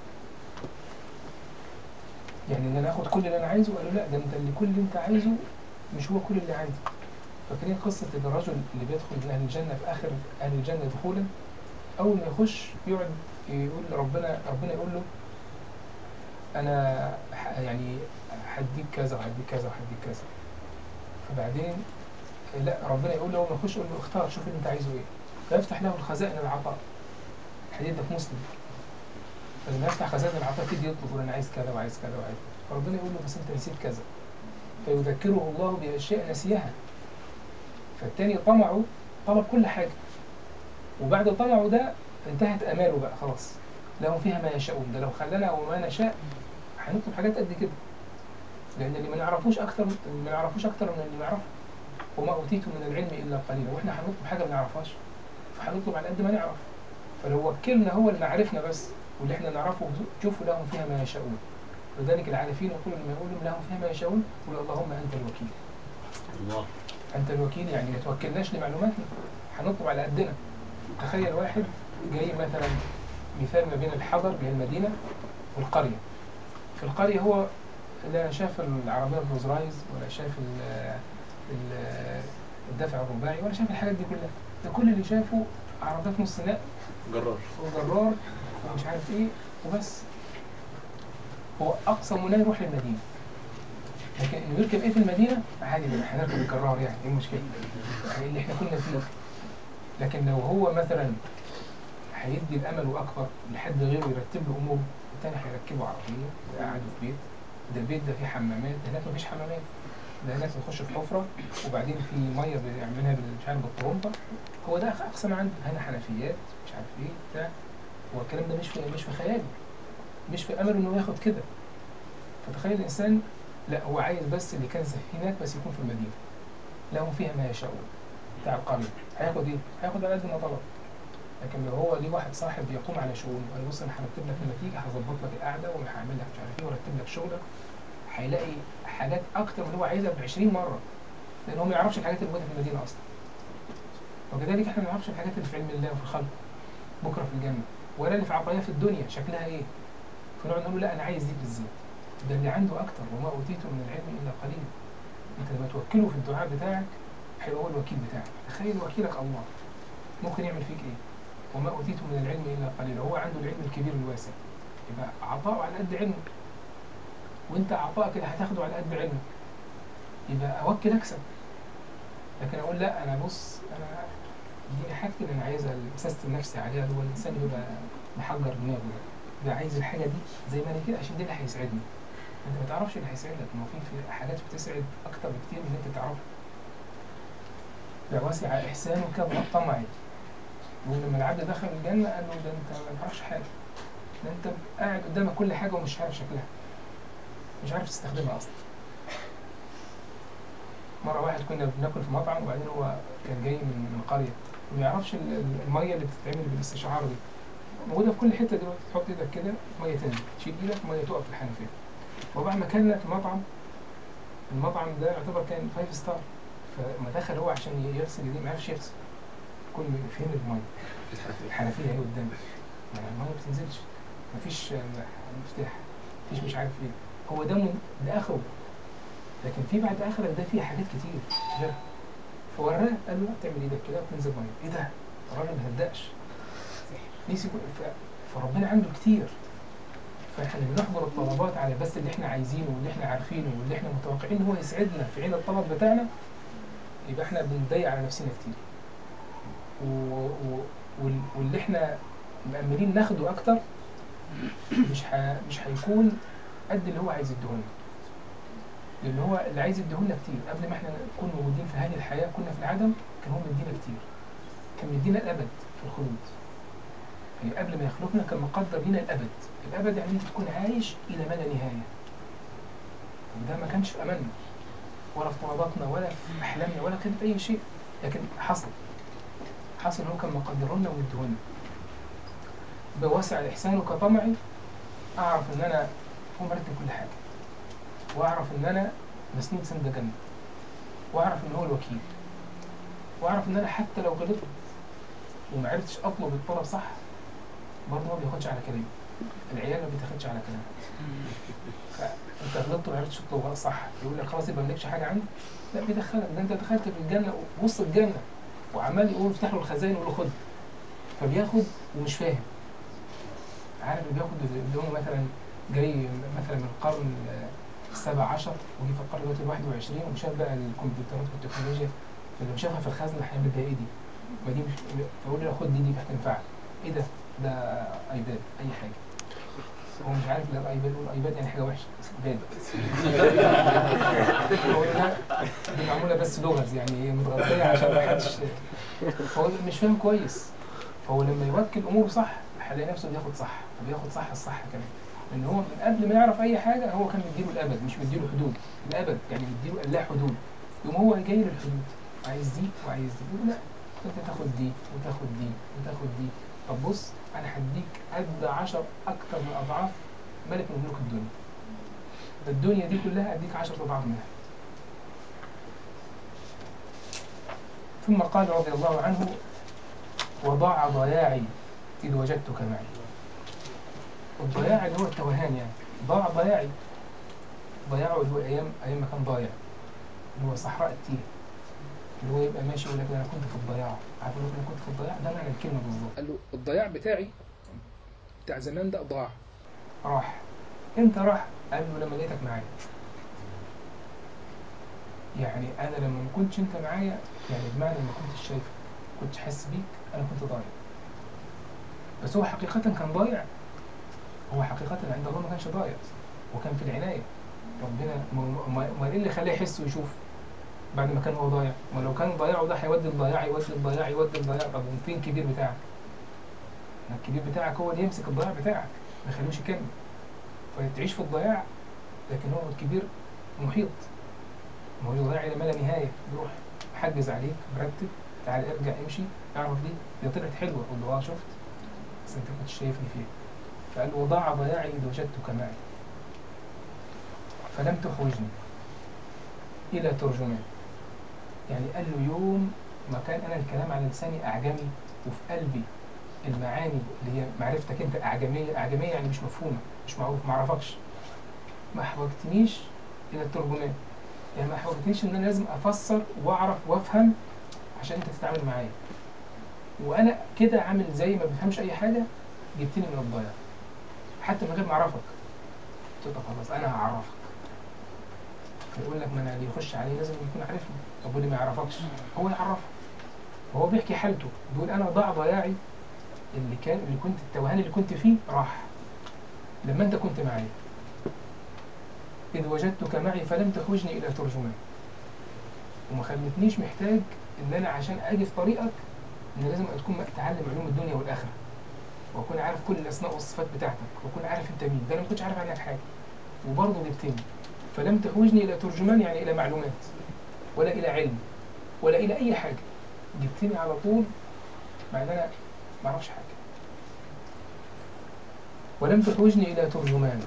يعني إن أنا آخد كل اللي أنا عايزه قال له لا ده أنت اللي كل اللي أنت عايزه مش هو كل اللي عندي فاكرين قصة الرجل اللي بيدخل من أهل الجنة في آخر أهل الجنة دخولا أول ما يخش يقعد يقول ربنا ربنا يقول له أنا يعني هديك كذا وهديك كذا وهديك كذا فبعدين لا ربنا يقول له ما يخش يقول له اختار شوف اللي انت عايزه ايه فيفتح له الخزائن العطاء الحديث ده في مسلم فلما يفتح خزائن العطاء يبتدي يطلب يقول انا عايز كذا وعايز كذا وعايز فربنا يقول له بس انت نسيت كذا فيذكره الله باشياء نسيها فالتاني طمعه طلب كل حاجه وبعد طمعه ده انتهت اماله بقى خلاص لهم فيها ما يشاءون ده لو خلانا وما نشاء هنطلب حاجات قد كده لان اللي ما نعرفوش اكتر اللي ما نعرفوش اكتر من اللي نعرفه وما اوتيتم من العلم الا قليلا واحنا هنطلب حاجه ما نعرفهاش فهنطلب على قد ما نعرف فلو وكلنا هو اللي عرفنا بس واللي احنا نعرفه شوفوا لهم فيها ما يشاءون لذلك العارفين يقول لما يقول لهم لهم فيها ما يشاءون قل اللهم انت الوكيل
الله
انت الوكيل يعني ما توكلناش لمعلوماتنا هنطلب على قدنا تخيل واحد جاي مثلا مثال ما بين الحضر اللي هي المدينه والقريه في القريه هو لا شاف العربيه الروز رايز ولا شاف ال- ال- الدفع الرباعي ولا شاف الحاجات دي كلها ده كل اللي شافه عربيات نص نقل
جرار
وجرار ومش عارف ايه وبس هو اقصى منى يروح للمدينه لكن انه يركب ايه في المدينه عادي ده هنركب الجرار يعني ايه المشكله يعني اللي احنا كنا فيه لكن لو هو مثلا هيدي الامل اكبر لحد غيره يرتب له اموره التاني هيركبه عربيه ده قاعد في بيت ده البيت ده فيه حمامات ده هناك مفيش حمامات ده هناك بيخش في حفره وبعدين في ميه بيعملها بال- مش عارف بالطرمبه هو ده اقصى ما عنده هنا حنفيات مش عارف ايه بتاع هو الكلام ده مش في مش في خياله مش في امله انه ياخد كده فتخيل الانسان لا هو عايز بس اللي كان زي هناك بس يكون في المدينه لهم فيها ما يشاءون بتاع القريه هياخد ايه؟ هياخد على قد ما طلب لكن لو هو ليه واحد صاحب يقوم على شؤونه قال بص انا هرتب لك النتيجه هظبط لك القعده وهعمل لك مش عارف ايه وارتب لك شغلك هيلاقي حاجات اكتر من اللي هو عايزها ب 20 مره لان هو ما يعرفش الحاجات اللي موجوده في المدينه اصلا وكذلك احنا ما نعرفش الحاجات اللي في علم الله وفي الخلق بكره في الجنه ولا اللي في عطاياه في الدنيا شكلها ايه فنقعد نقول له لا انا عايز دي بالذات ده اللي عنده اكتر وما اوتيته من العلم الا قليل انت لما توكله في الدعاء بتاعك هيبقى هو الوكيل بتاعك تخيل وكيلك الله ممكن يعمل فيك ايه وما اوتيته من العلم الا قليلا هو عنده العلم الكبير الواسع يبقى عطاؤه على قد علمه وانت عطائك اللي هتاخده على قد علمك يبقى اوكل اكسب لكن اقول لا انا بص انا اديني حاجتي اللي انا عايزها اللي اسستم نفسي عليها هو الانسان يبقى محجر دماغه ده ده عايز الحاجه دي زي ما انا كده عشان دي اللي هيسعدني انت ما تعرفش اللي هيسعدك ما هو في في حاجات بتسعد اكتر بكتير من اللي انت تعرفها ده وسع احسانك طمعي ولما العبد دخل الجنه قال له ده انت ما تعرفش حاجه ده انت قاعد قدامك كل حاجه ومش عارف شكلها مش عارف تستخدمها اصلا مره واحد كنا بناكل في مطعم وبعدين هو كان جاي من من قريه وما يعرفش ال- ال- الميه اللي بتتعمل بالاستشعار دي موجوده في كل حته دلوقتي تحط ايدك كده ميه تنزل تشيل ايدك ميه تقف في الحنفيه وبعد ما كنا في المطعم المطعم ده يعتبر كان فايف ستار فلما دخل هو عشان يغسل ايديه ما عرفش يغسل كل فين الميه الحنفيه اهي قدامك ما الميه ما بتنزلش مفيش آه، مفتاح مفيش مش عارف ايه هو ده من ده اخره لكن في بعد اخرك ده فيه حاجات كتير غيرها فوراه قال له لا تعمل ايدك كده وتنزل ميه ايه ده؟ الراجل ما صدقش نسي كل- ف- فربنا عنده كتير فاحنا بنحضر الطلبات على بس اللي احنا عايزينه واللي احنا عارفينه واللي احنا متوقعين ان هو يسعدنا في عين الطلب بتاعنا يبقى احنا بنضيع على نفسنا كتير و... و... وال- واللي احنا مأملين ناخده اكتر مش ح... مش هيكون قد اللي هو عايز يديهولنا لان هو اللي عايز يديهولنا كتير قبل ما احنا نكون موجودين في هذه الحياه كنا في العدم كان هو مدينا كتير كان مدينا الابد في الخلود يعني قبل ما يخلقنا كان مقدر لنا الابد الابد يعني انت تكون عايش الى ما لا نهايه وده ما كانش في املنا ولا في طلباتنا ولا في احلامنا ولا كانت اي شيء لكن حصل حصل هو كان مقدر لنا ومديهولنا بوسع الاحسان كطمعي اعرف ان انا هو مرتب كل حاجه واعرف ان انا مسنود سند جنبي واعرف ان هو الوكيل واعرف ان انا حتى لو غلطت وما عرفتش اطلب الطلب صح برضه ما بياخدش على كلامي العيال ما بيتاخدش على كلامي فانت غلطت وما عرفتش تطلب صح يقول لك خلاص يبقى مالكش حاجه عندي لا بيدخلك ده انت دخلت في الجنه وسط الجنه وعمال يقول افتح له الخزائن ويقول له خد فبياخد ومش فاهم عارف اللي بياخد اللي هو مثلا جاي مثلا من القرن السابع عشر وجي في القرن دلوقتي الواحد وعشرين وشاف بقى الكمبيوترات والتكنولوجيا فلما شافها في الخزنه هيعمل بيها ايه دي؟ ما دي مش فيقول لي خد دي دي هتنفعك ايه ده؟ ده ايباد اي حاجه هو مش عارف لا الايباد والايباد يعني حاجه وحشه باد هو لا دي معموله بس لغز يعني متغطيه عشان ما حدش هو مش فاهم كويس فهو لما يوكل اموره صح هيلاقي نفسه بياخد صح وبياخد صح الصح كمان لان هو من قبل ما يعرف اي حاجه هو كان مديله الابد مش مديله حدود الابد يعني مديله اللا حدود يقوم هو جاي للحدود عايز دي وعايز دي يقول لا انت تاخد دي وتاخد دي وتاخد دي طب بص انا هديك قد عشر اكتر من اضعاف ملك من ملوك الدنيا الدنيا دي كلها اديك عشر اضعاف منها ثم قال رضي الله عنه وضاع ضياعي إذ وجدتك معي الضياع اللي هو التوهان يعني ضاع ضياعي ضياعه اللي هو أيام أيام ما كان ضايع اللي هو صحراء التيه اللي هو يبقى ماشي يقول لك أنا كنت في الضياع عارف يقول لك أنا كنت في الضياع ده معنى الكلمة بالظبط قال له الضياع بتاعي بتاع زمان ده ضاع راح امتى راح؟ قال له لما لقيتك معايا يعني انا لما ما كنتش انت معايا يعني بمعنى ما كنتش شايفك كنتش حاسس بيك انا كنت ضايع بس هو حقيقة كان ضايع هو حقيقة عند الله ما كانش ضايع وكان في العناية ربنا ما- ما ما ايه اللي خلاه يحس ويشوف بعد ما كان هو ضايع ما لو كان ضايعه ده هيودي الضياع يودي الضياع يودي الضياع طب فين الكبير بتاعك؟ ما الكبير بتاعك هو اللي يمسك الضياع بتاعك ما يخلوش يكمل فتعيش في الضياع لكن هو الكبير محيط ما هو الضياع الى ما لا نهايه بيروح حجز عليك مرتب تعال ارجع امشي اعرف دي دي طلعت حلوه قول له اه شفت بس انت كنتش شايفني فيها فقال وضاع ضياعي اذا وجدتك معي فلم تحوجني الى ترجمان يعني قال له يوم ما كان انا الكلام على لساني اعجمي وفي قلبي المعاني اللي هي معرفتك انت اعجميه اعجميه يعني مش مفهومه مش معروف ما اعرفكش ما احوجتنيش الى الترجمان يعني ما احوجتنيش ان انا لازم افسر واعرف وافهم عشان انت تتعامل معايا وانا كده عامل زي ما بفهمش اي حاجه جبتني من الضياع حتى من غير ما اعرفك قلت له طب خلاص انا هعرفك فيقول لك ما انا اللي يخش عليه لازم يكون عارفني طب واللي ما يعرفكش هو يعرفك وهو بيحكي حالته بيقول انا ضاع ضياعي اللي كان اللي كنت التوهان اللي كنت فيه راح لما انت كنت معايا إذ وجدتك معي فلم تخرجني إلى ترجمان وما خلتنيش محتاج إن أنا عشان أجي في طريقك إن لازم تكون أتعلم علوم الدنيا والآخرة وأكون عارف كل الأسماء والصفات بتاعتك وأكون عارف أنت مين ده أنا ما كنتش عارف عنك حاجة وبرضه جبتني فلم تخرجني إلى ترجمان يعني إلى معلومات ولا إلى علم ولا إلى أي حاجة جبتني على طول مع إن أنا ما أعرفش حاجة ولم تخرجني إلى ترجمان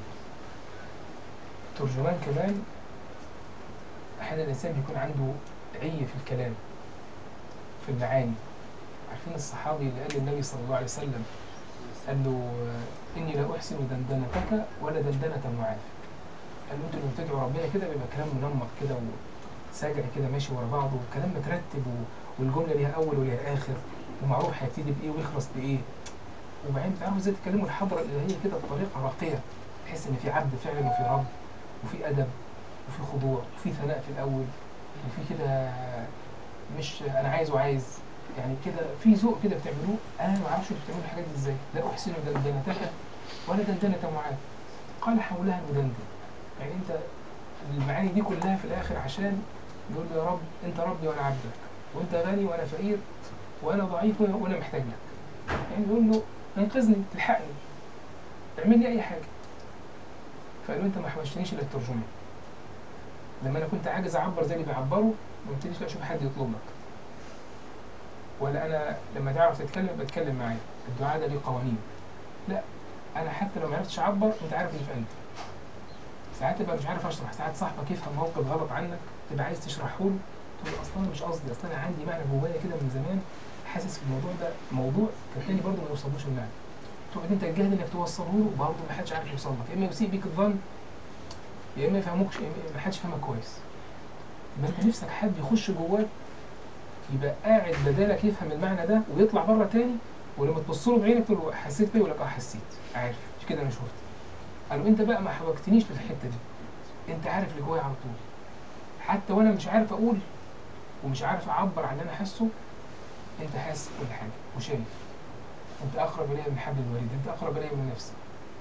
ترجمان كمان أحيانا الإنسان بيكون عنده عي في الكلام في المعاني عارفين الصحابي اللي قال للنبي صلى الله عليه وسلم قال له إني لا أحسن دندنتك ولا دندنة معاذ قال له أنتوا لما بتدعوا ربنا كده بيبقى كلام منمق كده وساجع كده ماشي ورا بعضه والكلام مترتب و- والجملة ليها أول وليها آخر ومعروف هيبتدي بإيه ويخلص بإيه وبعدين بتعرفوا ازاي تتكلموا الحضرة الإلهية كده بطريقة راقية تحس إن في عبد فعلا وفي رب وفي أدب وفي خضوع وفي ثناء في الأول وفي كده مش أنا عايز وعايز يعني كده في ذوق كده بتعملوه أنا ما أعرفش انتوا بتعملوا الحاجات دي إزاي لا أحسن دندنتك ولا دندنة معاذ قال حولها ندندن يعني أنت المعاني دي كلها في الآخر عشان يقول له يا رب أنت ربي وأنا عبدك وأنت غني وأنا فقير وأنا ضعيف وأنا وأنا محتاج لك يعني يقول له انقذني تلحقني اعمل لي أي حاجة فقالوا انت ما حوجتنيش الى الترجمه لما انا كنت عاجز اعبر زي اللي بيعبروا ما قلتليش لا اشوف حد يطلب لك ولا انا لما تعرف تتكلم بتكلم معايا الدعاء ده ليه قوانين لا انا حتى لو ما عرفتش اعبر انت عارف اللي في قلبي ساعات تبقى مش عارف اشرح ساعات صاحبك يفهم موقف غلط عنك تبقى عايز تشرحه له تقول اصلا أنا مش قصدي اصلا انا عندي معنى جوايا كده من زمان حاسس في الموضوع ده موضوع كان تاني برضه ما يوصلوش المعنى تقعد انت تجاهد انك توصله له برضه ما حدش عارف يوصل لك يا اما يسيء بيك الظن يا اما يفهموكش يا اما ما حدش فاهمك كويس يبقى انت نفسك حد يخش جواك يبقى قاعد بدالك يفهم المعنى ده ويطلع بره تاني ولما تبص له بعينك تقول له حسيت بيه يقول لك اه حسيت عارف مش كده انا شفت قالوا انت بقى ما حوجتنيش في الحته دي انت عارف اللي جوايا على طول حتى وانا مش عارف اقول ومش عارف اعبر عن اللي انا حاسه انت حاسس بكل حاجه وشايف انت اقرب الي من حبل الوريد انت اقرب الي من نفسي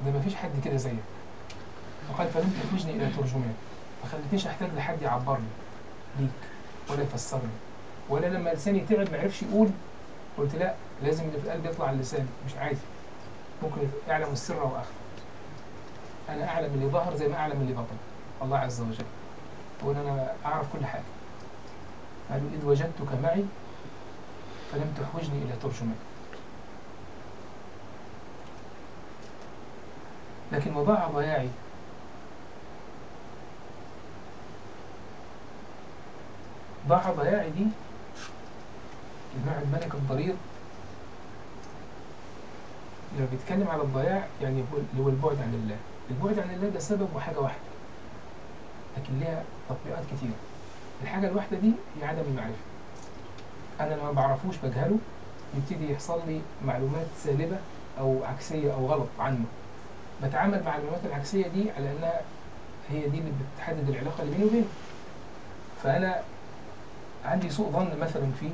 ده ما فيش حد كده زيك فقال فلم تحوجني الى ترجمان ما خلتنيش احتاج لحد يعبرني ليك ولا يفسرني ولا لما لساني تعب ما عرفش يقول قلت لا لازم اللي في القلب يطلع على اللسان مش عادي ممكن يعلم السر واخفى انا اعلم اللي ظهر زي ما اعلم اللي بطن الله عز وجل يقول انا اعرف كل حاجه قالوا اذ وجدتك معي فلم تحوجني الى ترجمان لكن وضاع ضياعي ضاع ضياعي دي النوع الملك الضرير لما بيتكلم على الضياع يعني هو اللي هو البعد عن الله البعد عن الله ده سبب وحاجة واحدة لكن ليها تطبيقات كتيرة الحاجة الواحدة دي هي عدم المعرفة أنا لما بعرفوش بجهله يبتدي يحصل لي معلومات سالبة أو عكسية أو غلط عنه بتعامل مع المعلومات العكسية دي على أنها هي دي اللي بتحدد العلاقة اللي بيني وبينه فأنا عندي سوء ظن مثلا فيه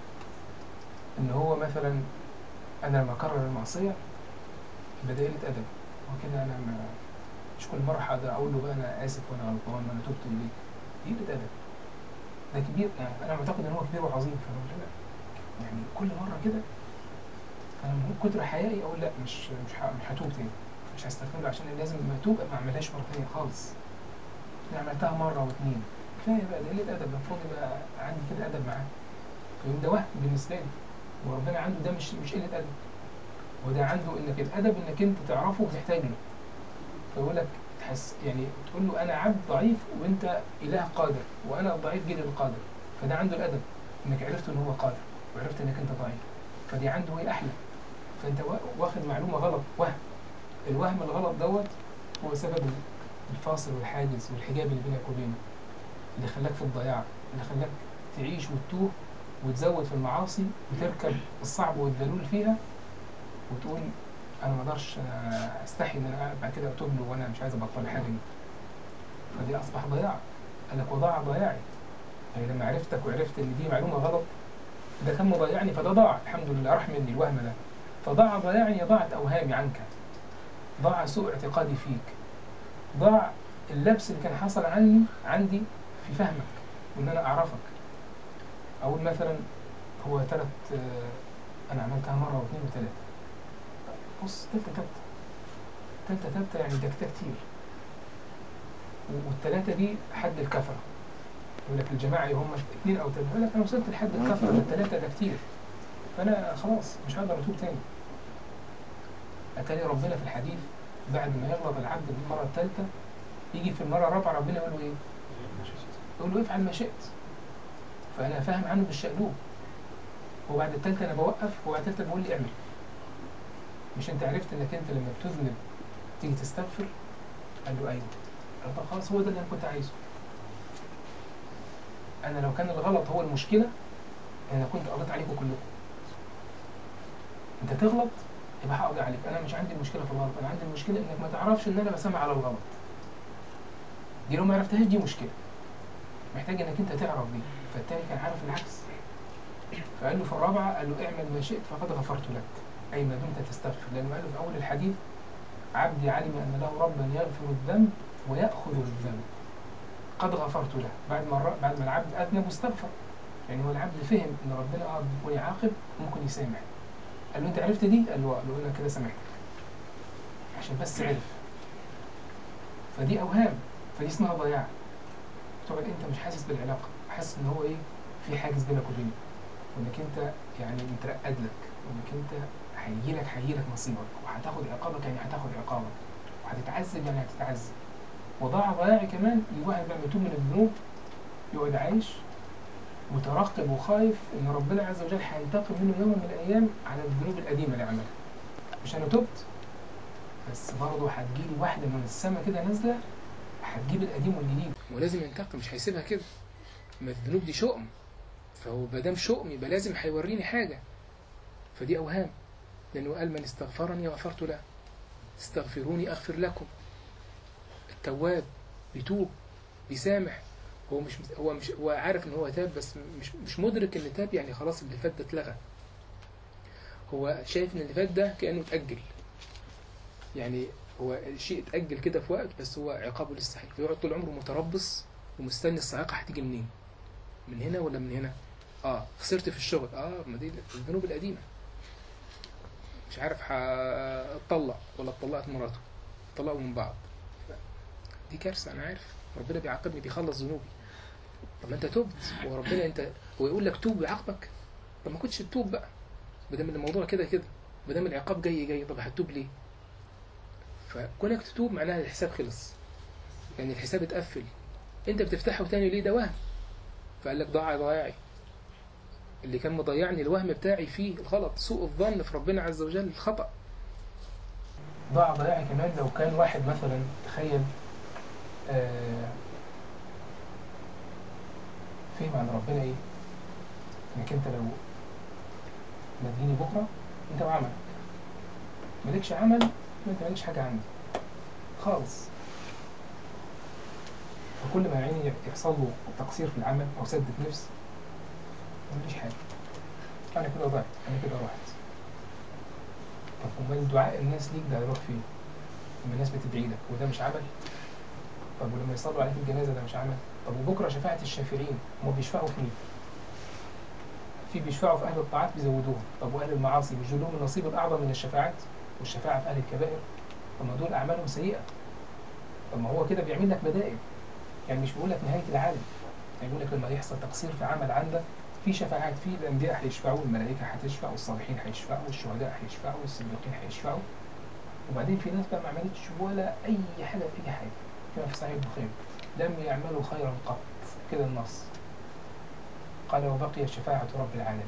ان هو مثلا انا لما اكرر المعصيه يبقى ده قله ادب هو كده انا ما مش كل مره هقدر اقول له بقى انا اسف وانا غلطان وانا تبت اليك دي قله ادب ده كبير يعني انا معتقد ان هو كبير وعظيم فانا بقول لا يعني كل مره كده انا من كتر حيائي اقول لا مش مش ه- مش هتوب تاني مش هستغفر له عشان لازم لما اتوب ما اعملهاش مره تانيه خالص انا عملتها مره واثنين كفايه بقى ده قله ادب المفروض يبقى عندي كده ادب معاه فيقوم ده وهم بالنسبه لي وربنا عنده ده مش مش قله ادب وده عنده انك الادب انك انت تعرفه وتحتاج له فيقول لك تحس يعني تقول له انا عبد ضعيف وانت اله قادر وانا ضعيف جدا القادر فده عنده الادب انك عرفت ان هو قادر وعرفت انك انت ضعيف فدي عنده هي احلى فانت وا- واخد معلومه غلط وهم الوهم الغلط دوت هو سبب الفاصل والحاجز والحجاب اللي بينك وبينه اللي خلاك في الضياع اللي خلاك تعيش وتتوه وتزود في المعاصي وتركب الصعب والذلول فيها وتقول انا ما اقدرش أنا استحي ان انا بعد كده اتوب له وانا مش عايز ابطل الحاجه دي فدي اصبح ضياع قال لك وضاع ضياعي يعني لما عرفتك وعرفت ان دي معلومه غلط ده كان مضيعني فده ضاع الحمد لله راح مني الوهم ده فضاع ضياعي ضاعت اوهامي عنك ضاع سوء اعتقادي فيك ضاع اللبس اللي كان حصل عني عندي في فهمك وان انا اعرفك اقول مثلا هو ثلاث انا عملتها مره واثنين وثلاثه بص تالتة تالتة تالتة تالتة يعني ده كده كتير و- والتلاتة دي حد الكفرة يقول لك الجماعة هم اثنين أو ثلاثة يقول لك أنا وصلت لحد الكفرة التلاتة ده كتير فأنا خلاص مش هقدر أتوب تاني أتاني ربنا في الحديث بعد ما يغلط العبد المرة الثالثة يجي في المرة الرابعة ربنا يقول له إيه؟ يقول له افعل ما شئت فأنا فاهم عنه بالشقلوب وبعد الثالثة أنا بوقف وبعد الثالثة بقول لي اعمل مش أنت عرفت إنك أنت لما بتذنب تيجي تستغفر؟ قال له أيوه قال طب خلاص هو ده اللي أنا كنت عايزه أنا لو كان الغلط هو المشكلة أنا كنت قضيت عليكم كلكم أنت تغلط يبقى هقضي عليك أنا مش عندي المشكلة في الغلط أنا عندي المشكلة إنك ما تعرفش إن أنا بسمع على الغلط دي لو ما عرفتهاش دي مشكلة محتاج إنك أنت تعرف دي فالتاني كان عارف العكس فقال له في الرابعة قال له اعمل ما شئت فقد غفرت لك أي ما دمت تستغفر لأنه قال له في أول الحديث عبدي علم أن له ربا يغفر الذنب ويأخذ الذنب قد غفرت له بعد ما الر- بعد ما العبد أذنب واستغفر يعني هو العبد فهم إن ربنا اه ممكن يعاقب ممكن يسامح قال له أنت عرفت دي؟ قال له آه. قال له أنا كده سامحتك عشان بس عرف فدي أوهام فدي اسمها ضياع تقعد أنت مش حاسس بالعلاقة حاسس إن هو إيه في حاجز بينك وبينه وإنك أنت يعني مترقد لك وإنك أنت هيجي لك هيجي لك نصيبك وهتاخد عقابك يعني هتاخد عقابك وهتتعذب يعني هتتعذب وضاع ضياعي كمان الواحد لما يتوب من الذنوب يقعد عايش مترقب وخايف ان ربنا عز وجل هينتقم منه يوم من الايام على الذنوب القديمه اللي عملها مش انا تبت بس برضه هتجيلي واحده من السما كده نازله هتجيب القديم والجديد ولازم ينتقم مش هيسيبها كده ما الذنوب دي شؤم فهو ما دام شؤم يبقى لازم هيوريني حاجه فدي اوهام لانه قال من استغفرني غفرت له استغفروني اغفر لكم التواب بيتوب بيسامح هو مش هو مش هو عارف ان هو تاب بس مش مش مدرك ان تاب يعني خلاص اللي فات ده اتلغى هو شايف ان اللي فات ده كانه اتاجل يعني هو شيء اتأجل كده في وقت بس هو عقابه لسه حي فيقعد طول عمره متربص ومستني الصاعقة هتيجي منين من هنا ولا من هنا اه خسرت في الشغل اه ما دي الذنوب القديمة مش عارف هتطلق ولا اتطلقت مراته طلقوا من بعض دي كارثة أنا عارف ربنا بيعاقبني بيخلص ذنوبي طب ما أنت تبت وربنا أنت هو يقول لك توب ويعاقبك طب ما كنتش تتوب بقى ما دام الموضوع كده كده ما دام العقاب جاي جاي طب هتوب ليه؟ فكونك تتوب معناها الحساب خلص يعني الحساب اتقفل انت بتفتحه تاني ليه ده وهم فقال لك ضاع ضياعي اللي كان مضيعني الوهم بتاعي فيه الغلط سوء الظن في ربنا عز وجل الخطأ ضاع ضياعي كمان لو كان واحد مثلا تخيل آه فهم عن ربنا ايه انك انت لو ناديني بكره انت وعملك مالكش عمل انت مالكش حاجه عندي خالص فكل ما يعني يحصل له تقصير في العمل او سدة نفس ماليش حاجه انا كده ضعت انا كده رحت طب امال دعاء الناس ليك ده هيروح فين؟ لما الناس بتدعي لك وده مش عمل طب ولما يصلوا عليك الجنازه ده مش عمل طب وبكره شفاعه الشافعين هم بيشفعوا في مين؟ في بيشفعوا في اهل الطاعات بيزودوهم طب واهل المعاصي بيجوا لهم النصيب الاعظم من الشفاعات والشفاعه في اهل الكبائر طب ما دول اعمالهم سيئه طب ما هو كده بيعمل لك بدائل يعني مش بيقول لك نهايه العالم يعني بيقول لك لما يحصل تقصير في عمل عندك في شفاعات في الانبياء هيشفعوا الملائكه هتشفع والصالحين هيشفعوا والشهداء هيشفعوا والصديقين هيشفعوا وبعدين في ناس بقى ما عملتش ولا اي حاجه في اي حاجه كما في صحيح البخاري لم يعملوا خيرا قط كده النص قال وبقي شفاعة رب العالمين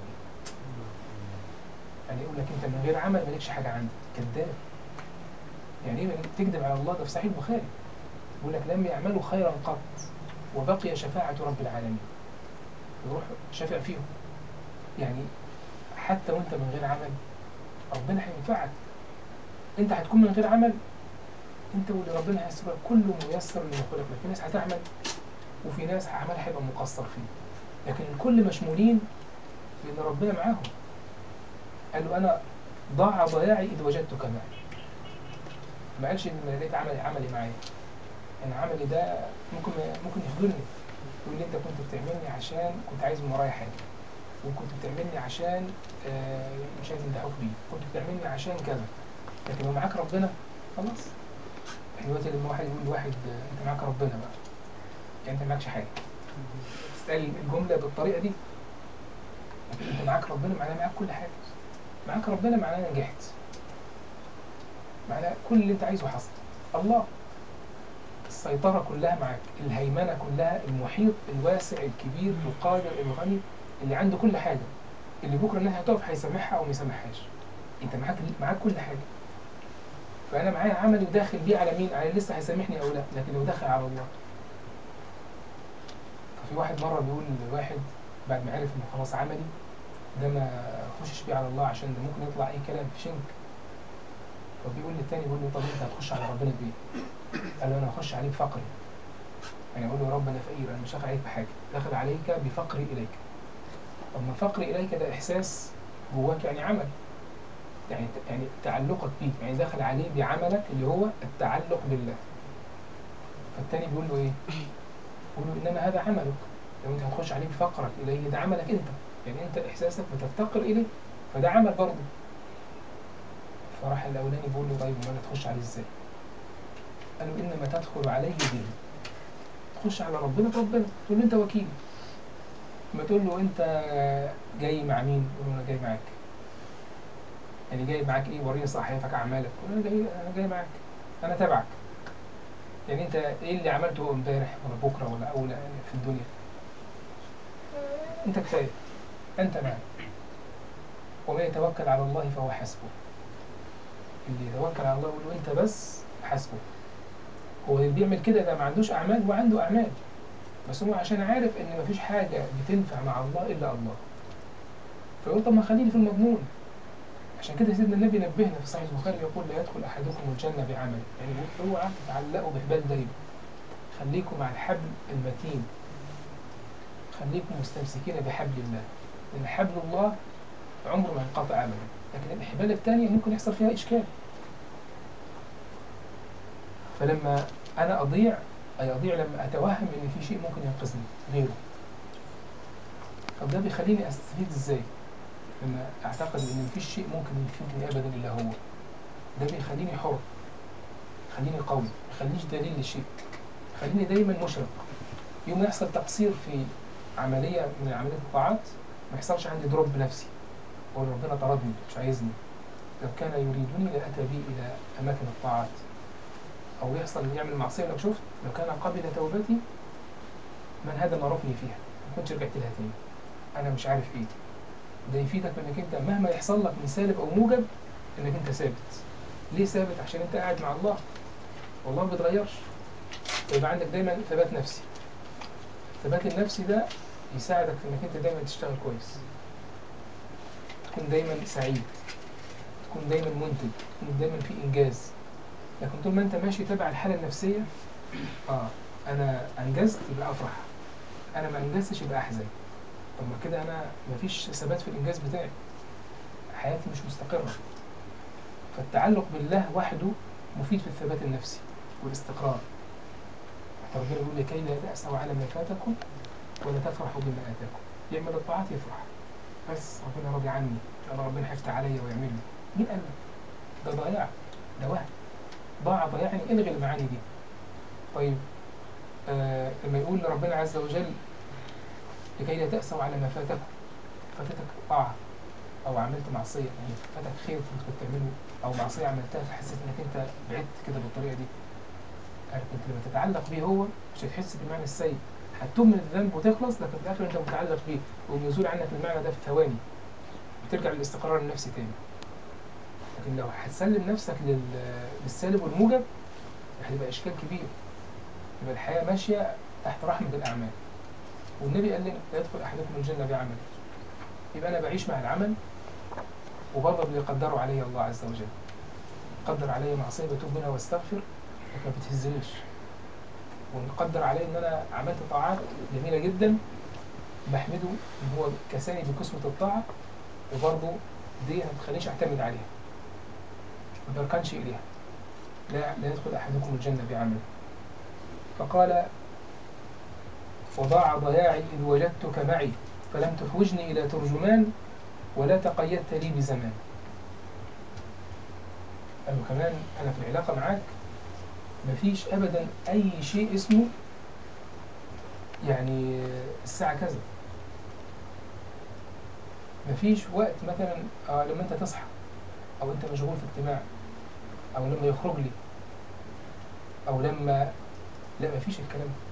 يعني يقول لك انت من غير عمل مالكش حاجة عندك كذاب يعني ايه تكذب على الله ده في صحيح البخاري يقول لك لم يعملوا خيرا قط وبقي شفاعة رب العالمين يروح شافع فيهم يعني حتى وانت من غير عمل ربنا هينفعك انت هتكون من غير عمل انت واللي ربنا هيسرك كله ميسر لما خلق لك في ناس هتعمل وفي ناس عملها هيبقى مقصر فيه لكن الكل مشمولين لان ربنا معاهم قالوا انا ضاع ضياعي اذ وجدتك معي ما قالش ان لقيت عملي عملي معايا انا عملي ده ممكن ممكن يخذلني يقول لي انت كنت بتعملني عشان كنت عايز من ورايا حاجه وكنت بتعملني عشان آه مش عايز يمدحوك بيه كنت بتعملني عشان كذا لكن لو معاك ربنا خلاص يعني دلوقتي لما واحد يقول لواحد آه، انت معاك ربنا بقى يعني انت معكش حاجه تسال الجمله بالطريقه دي لكن انت معاك ربنا معناه معاك كل حاجه معاك ربنا معناه نجحت معناه كل اللي انت عايزه حصل الله السيطرة كلها معاك الهيمنة كلها المحيط الواسع الكبير القادر الغني اللي عنده كل حاجة اللي بكرة الناس هتقف هيسامحها أو ما يسامحهاش أنت معاك معاك كل حاجة فأنا معايا عملي وداخل بيه على مين؟ على اللي لسه هيسامحني أو لا لكن لو داخل على الله ففي واحد مرة بيقول لواحد بعد ما عرف إنه خلاص عملي ده ما خشش بيه على الله عشان ده ممكن يطلع أي كلام في شنك فبيقول للتاني بيقول له طب أنت هتخش على ربنا بإيه؟ قال له انا هخش عليك فقري يعني اقول له يا رب انا فقير انا مش داخل عليك بحاجه داخل عليك بفقري اليك طب ما فقري اليك ده احساس جواك يعني عمل يعني يعني تعلقك بيه يعني داخل عليه بعملك اللي هو التعلق بالله فالتاني بيقول له ايه؟ بيقول له انما هذا عملك لو انت هتخش عليه بفقرك اليه ده عملك انت يعني انت احساسك بتفتقر اليه فده عمل برضه فراح الاولاني بيقول له طيب امال تخش عليه ازاي؟ قالوا إنما تدخل عليه به تخش على ربنا ربنا تقول له أنت وكيل ما تقول له أنت جاي مع مين؟ يقول له أنا جاي معاك يعني جاي معاك إيه؟ وريني صحيفتك أعمالك يقول له أنا جاي أنا جاي معاك أنا تبعك يعني أنت إيه اللي عملته امبارح ولا بكرة ولا أول في الدنيا؟ أنت كفاية أنت معي ومن يتوكل على الله فهو حسبه اللي يتوكل على الله يقول له أنت بس حسبه هو اللي بيعمل كده ده ما عندوش أعمال وعنده أعمال بس هو عشان عارف إن مفيش حاجة بتنفع مع الله إلا الله فيقول طب ما خليني في المضمون عشان كده سيدنا النبي نبهنا في صحيح البخاري يقول لا يدخل أحدكم الجنة بعمل يعني يقول اوعى تعلقوا بحبال دايما خليكم مع الحبل المتين خليكم مستمسكين بحبل الله لأن حبل الله عمره ما ينقطع أبدا لكن الحبال الثانية ممكن يحصل فيها إشكال فلما انا اضيع اي اضيع لما اتوهم ان في شيء ممكن ينقذني غيره طب ده بيخليني استفيد ازاي لما اعتقد ان مفيش شيء ممكن يفيدني ابدا الا هو ده بيخليني حر يخليني قوي ما يخلينيش دليل لشيء يخليني دايما مشرق يوم يحصل تقصير في عمليه من عمليات الطاعات ما يحصلش عندي دروب نفسي اقول ربنا طردني مش عايزني لو كان يريدني لاتى بي الى اماكن الطاعات او يحصل يعمل معصيه لو شفت لو كان قبل توبتي من هذا ما ركني فيها ما كنتش رجعت لها تاني انا مش عارف ايه ده يفيدك انك انت مهما يحصل لك من سالب او موجب انك انت ثابت ليه ثابت عشان انت قاعد مع الله والله ما بيتغيرش يبقى عندك دايما ثبات نفسي الثبات النفسي ده يساعدك في انك انت دايما تشتغل كويس تكون دايما سعيد تكون دايما منتج تكون دايما في انجاز لكن طول ما انت ماشي تبع الحاله النفسيه اه انا انجزت يبقى افرح انا ما انجزتش يبقى احزن طب ما كده انا مفيش ثبات في الانجاز بتاعي حياتي مش مستقره فالتعلق بالله وحده مفيد في الثبات النفسي والاستقرار حتى ربنا يقول لكي لا تأسوا على ما فاتكم ولا تفرحوا بما آتاكم يعمل الطاعات يفرح بس ربنا راضي عني انا ربنا هيفتح عليا ويعمل لي مين قال لك؟ ده ضياع ده وهم ضاع ضيعني الغي المعاني دي طيب آه لما يقول ربنا عز وجل لكي لا تأسوا على ما فاتكم فاتتك طاعة أو عملت معصية يعني فاتك خير كنت بتعمله أو معصية عملتها فحسيت إنك أنت بعدت كده بالطريقة دي عارف أنت لما تتعلق بيه هو مش هتحس بالمعنى السيء هتتوب من الذنب وتخلص لكن في الآخر أنت متعلق بيه وبيزول عنك المعنى ده في ثواني بترجع للاستقرار النفسي تاني لكن لو هتسلم نفسك لل... للسالب والموجب هيبقى إشكال كبير يبقى الحياة ماشية تحت رحمة الأعمال والنبي قال لنا لا يدخل أحدكم الجنة بعمل يبقى أنا بعيش مع العمل وبرضه اللي قدره علي الله عز وجل قدر علي معصية بتوب منها واستغفر لكن ما بتهزنيش ونقدر علي ان انا عملت طاعات جميلة جدا بحمده ان هو كساني بقسمة الطاعة وبرضه دي ما تخلينيش اعتمد عليها ما بركنش اليها لا لا يدخل احدكم الجنة بعمل فقال وضاع ضياعي إذ وجدتك معي فلم تحوجني إلى ترجمان ولا تقيدت لي بزمان قالوا كمان أنا في العلاقة معاك مفيش أبدا أي شيء اسمه يعني الساعة كذا مفيش وقت مثلا آه لما أنت تصحى أو أنت مشغول في اجتماع أو لما يخرج لي أو لما لا مفيش الكلام ده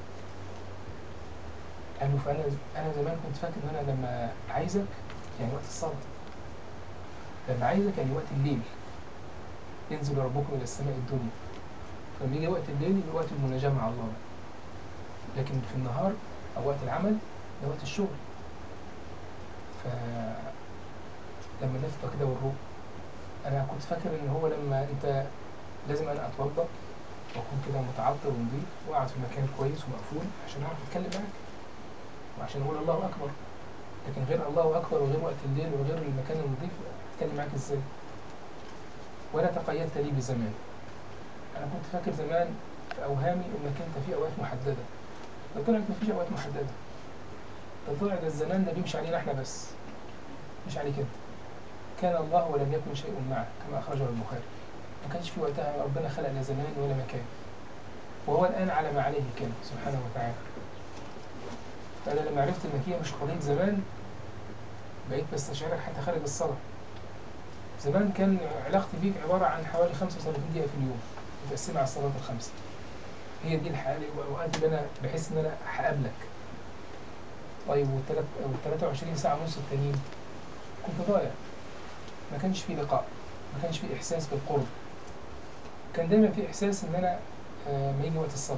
قالوا فانا انا زمان كنت فاكر ان انا لما عايزك يعني وقت الصلاه لما عايزك يعني وقت الليل ينزل ربكم الى السماء الدنيا لما يجي وقت الليل يبقى وقت المناجاه مع الله لكن في النهار او وقت العمل ده وقت الشغل ف لما نفضى كده والروح انا كنت فاكر ان هو لما انت لازم انا اتوضا واكون كده متعطر ونضيف واقعد في مكان كويس ومقفول عشان اعرف اتكلم معاك وعشان اقول الله اكبر لكن غير الله اكبر وغير وقت الليل وغير المكان النظيف اتكلم معاك ازاي ولا تقيدت لي بزمان انا كنت فاكر زمان في اوهامي انك انت في اوقات محدده ده طلعت مفيش اوقات محدده ده طلع ده الزمان ده بيمشي علينا احنا بس مش عليك انت كان الله ولم يكن شيء معه كما اخرجه البخاري ما كانش في وقتها ربنا خلق لا زمان ولا مكان وهو الان على ما عليه كان سبحانه وتعالى فأنا لما عرفت إنك هي مش قضية زمان بقيت بستشعرك حتى خارج الصلاة زمان كان علاقتي بيك عبارة عن حوالي 35 دقيقة في اليوم متقسمة على الصلوات الخمسة هي دي الحقيقة الأوقات اللي أنا بحس إن أنا هقابلك طيب والتلات وال 23 ساعة ونص التانيين كنت ضايع ما كانش في لقاء ما كانش في إحساس بالقرب كان دايما في إحساس إن أنا آه، ما يجي وقت الصلاة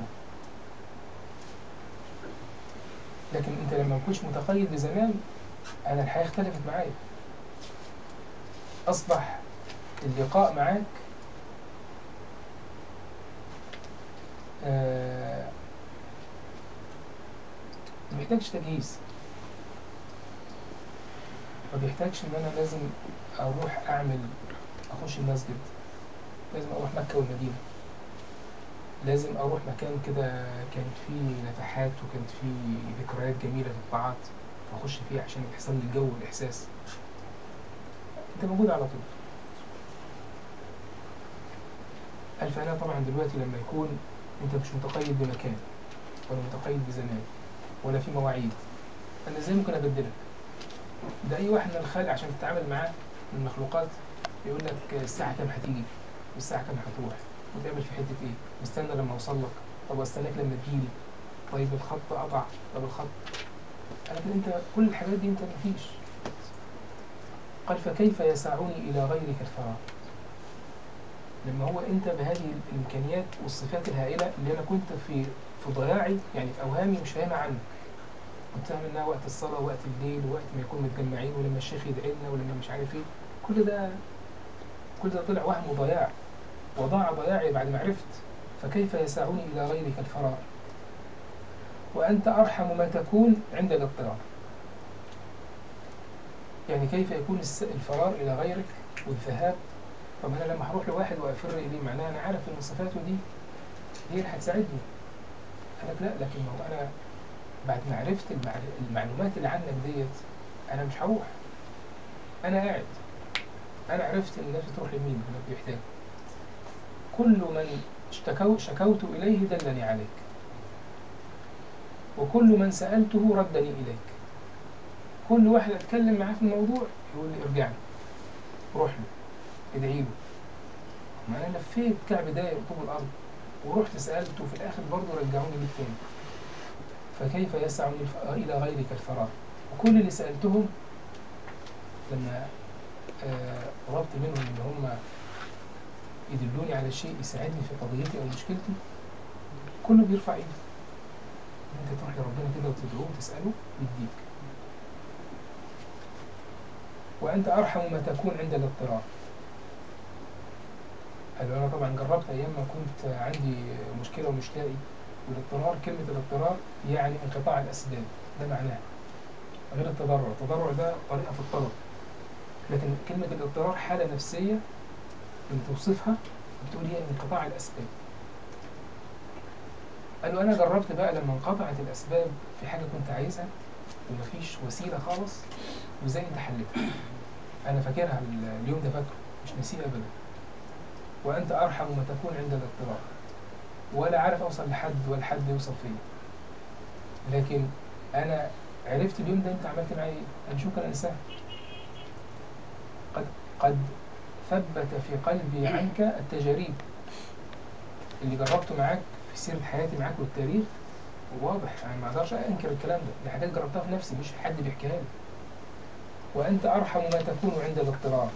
لكن انت لما ما كنتش متقيد بزمان انا الحياه اختلفت معايا اصبح اللقاء معاك آه، ما بيحتاجش تجهيز ما بيحتاجش ان انا لازم اروح اعمل اخش المسجد لازم اروح مكه والمدينه لازم اروح مكان كده كانت فيه نفحات وكانت فيه ذكريات جميله في الطاعات فاخش فيه عشان يحصل لي الجو والاحساس انت موجود على طول الفناء طبعا دلوقتي لما يكون انت مش متقيد بمكان ولا متقيد بزمان ولا في مواعيد انا ازاي ممكن ابدلك ده اي واحد من الخلق عشان تتعامل معاه من المخلوقات يقول لك الساعه كام هتيجي والساعه كام هتروح وتعمل في حته ايه واستنى لما اوصل لك طب واستناك لما تجيلي طيب الخط قطع طب الخط لكن انت كل الحاجات دي انت مفيش قال فكيف يسعني الى غيرك الفراغ لما هو انت بهذه الامكانيات والصفات الهائله اللي انا كنت في في ضياعي يعني في اوهامي مش فاهمها عنك كنت فاهم انها وقت الصلاه ووقت الليل ووقت ما يكون متجمعين ولما الشيخ يدعي لنا ولما مش عارف ايه كل ده كل ده طلع وهم وضياع وضاع ضياعي بعد ما عرفت فكيف يسعني الى غيرك الفرار وانت ارحم ما تكون عند الاضطرار يعني كيف يكون الس- الفرار الى غيرك والذهاب طب انا لما هروح لواحد وافر اليه معناها انا عارف ان صفاته دي هي اللي هتساعدني قال لك لا لكن ما هو انا بعد ما عرفت المعل- المعلومات اللي عنك ديت انا مش هروح انا قاعد انا عرفت ان الناس بتروح لمين لما بيحتاج كل من اشتكو شكوت اليه دلني عليك وكل من سالته ردني اليك كل واحد اتكلم معاه في الموضوع يقول لي ارجع له روح له ادعي له ما انا لفيت كعب داير طوب الارض ورحت سالته وفي الاخر برضه رجعوني ليك تاني فكيف يسعني الف- الى غيرك الفراغ وكل اللي سالتهم لما آه، طلبت منهم ان هم يدلوني على شيء يساعدني في قضيتي او مشكلتي كله بيرفع ايده انت تروح لربنا كده وتدعوه وتساله يديك وانت ارحم ما تكون عند الاضطرار قالوا انا طبعا جربت ايام ما كنت عندي مشكله ومش لاقي والاضطرار كلمه الاضطرار يعني انقطاع الاسباب ده معناها غير التضرع التضرع ده طريقه في الطلب لكن كلمه الاضطرار حاله نفسيه لما توصفها بتقول هي انقطاع الاسباب قالوا انا جربت بقى لما انقطعت الاسباب في حاجه كنت عايزها ومفيش وسيله خالص وازاي انت حلتها انا فاكرها ال- اليوم ده فاكره مش ناسيه ابدا وانت ارحم ما تكون عند الاضطرار ولا عارف اوصل لحد ولا حد يوصل فيا لكن انا عرفت اليوم ده انت عملت معايا ايه انا شكرا انسان قد قد ثبت في قلبي عنك التجاريب اللي جربته معاك في سيرة حياتي معاك والتاريخ واضح يعني ما اقدرش انكر الكلام ده دي حاجات جربتها في نفسي مش حد بيحكيها لي وانت ارحم ما تكون عند الاضطرار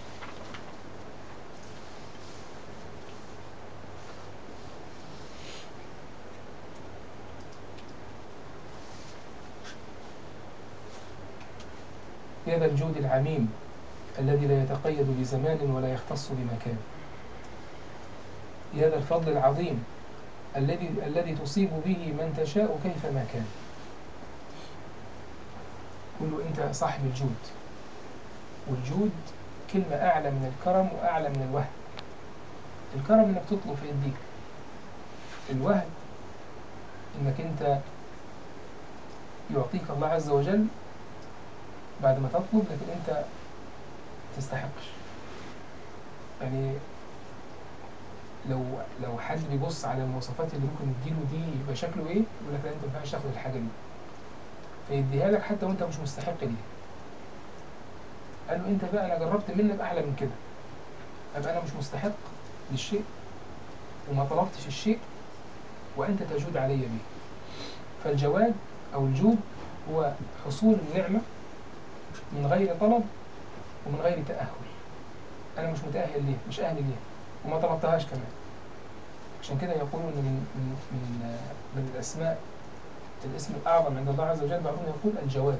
يا ذا الجود العميم الذي لا يتقيد بزمان ولا يختص بمكان يا ذا الفضل العظيم الذي الذي تصيب به من تشاء كيفما كان قل له انت صاحب الجود والجود كلمة أعلى من الكرم وأعلى من الوهب الكرم إنك تطلب فيديك الوهب إنك أنت يعطيك الله عز وجل بعد ما تطلب لكن أنت تستحقش يعني لو لو حد بيبص على المواصفات اللي ممكن تديله دي يبقى شكله ايه يقول لك لا انت ما ينفعش تاخد الحاجه دي فيديها لك حتى وانت مش مستحق ليها قال له انت بقى انا جربت منك اعلى من كده ابقى انا مش مستحق للشيء وما طلبتش الشيء وانت تجود علي به فالجواد او الجود هو حصول النعمه من غير طلب ومن غير تاهل انا مش متاهل ليه مش اهل ليه وما طلبتهاش كمان عشان كده يقولون ان من من من, آه، من الاسماء الاسم الاعظم عند الله عز وجل بعضهم يقول الجواد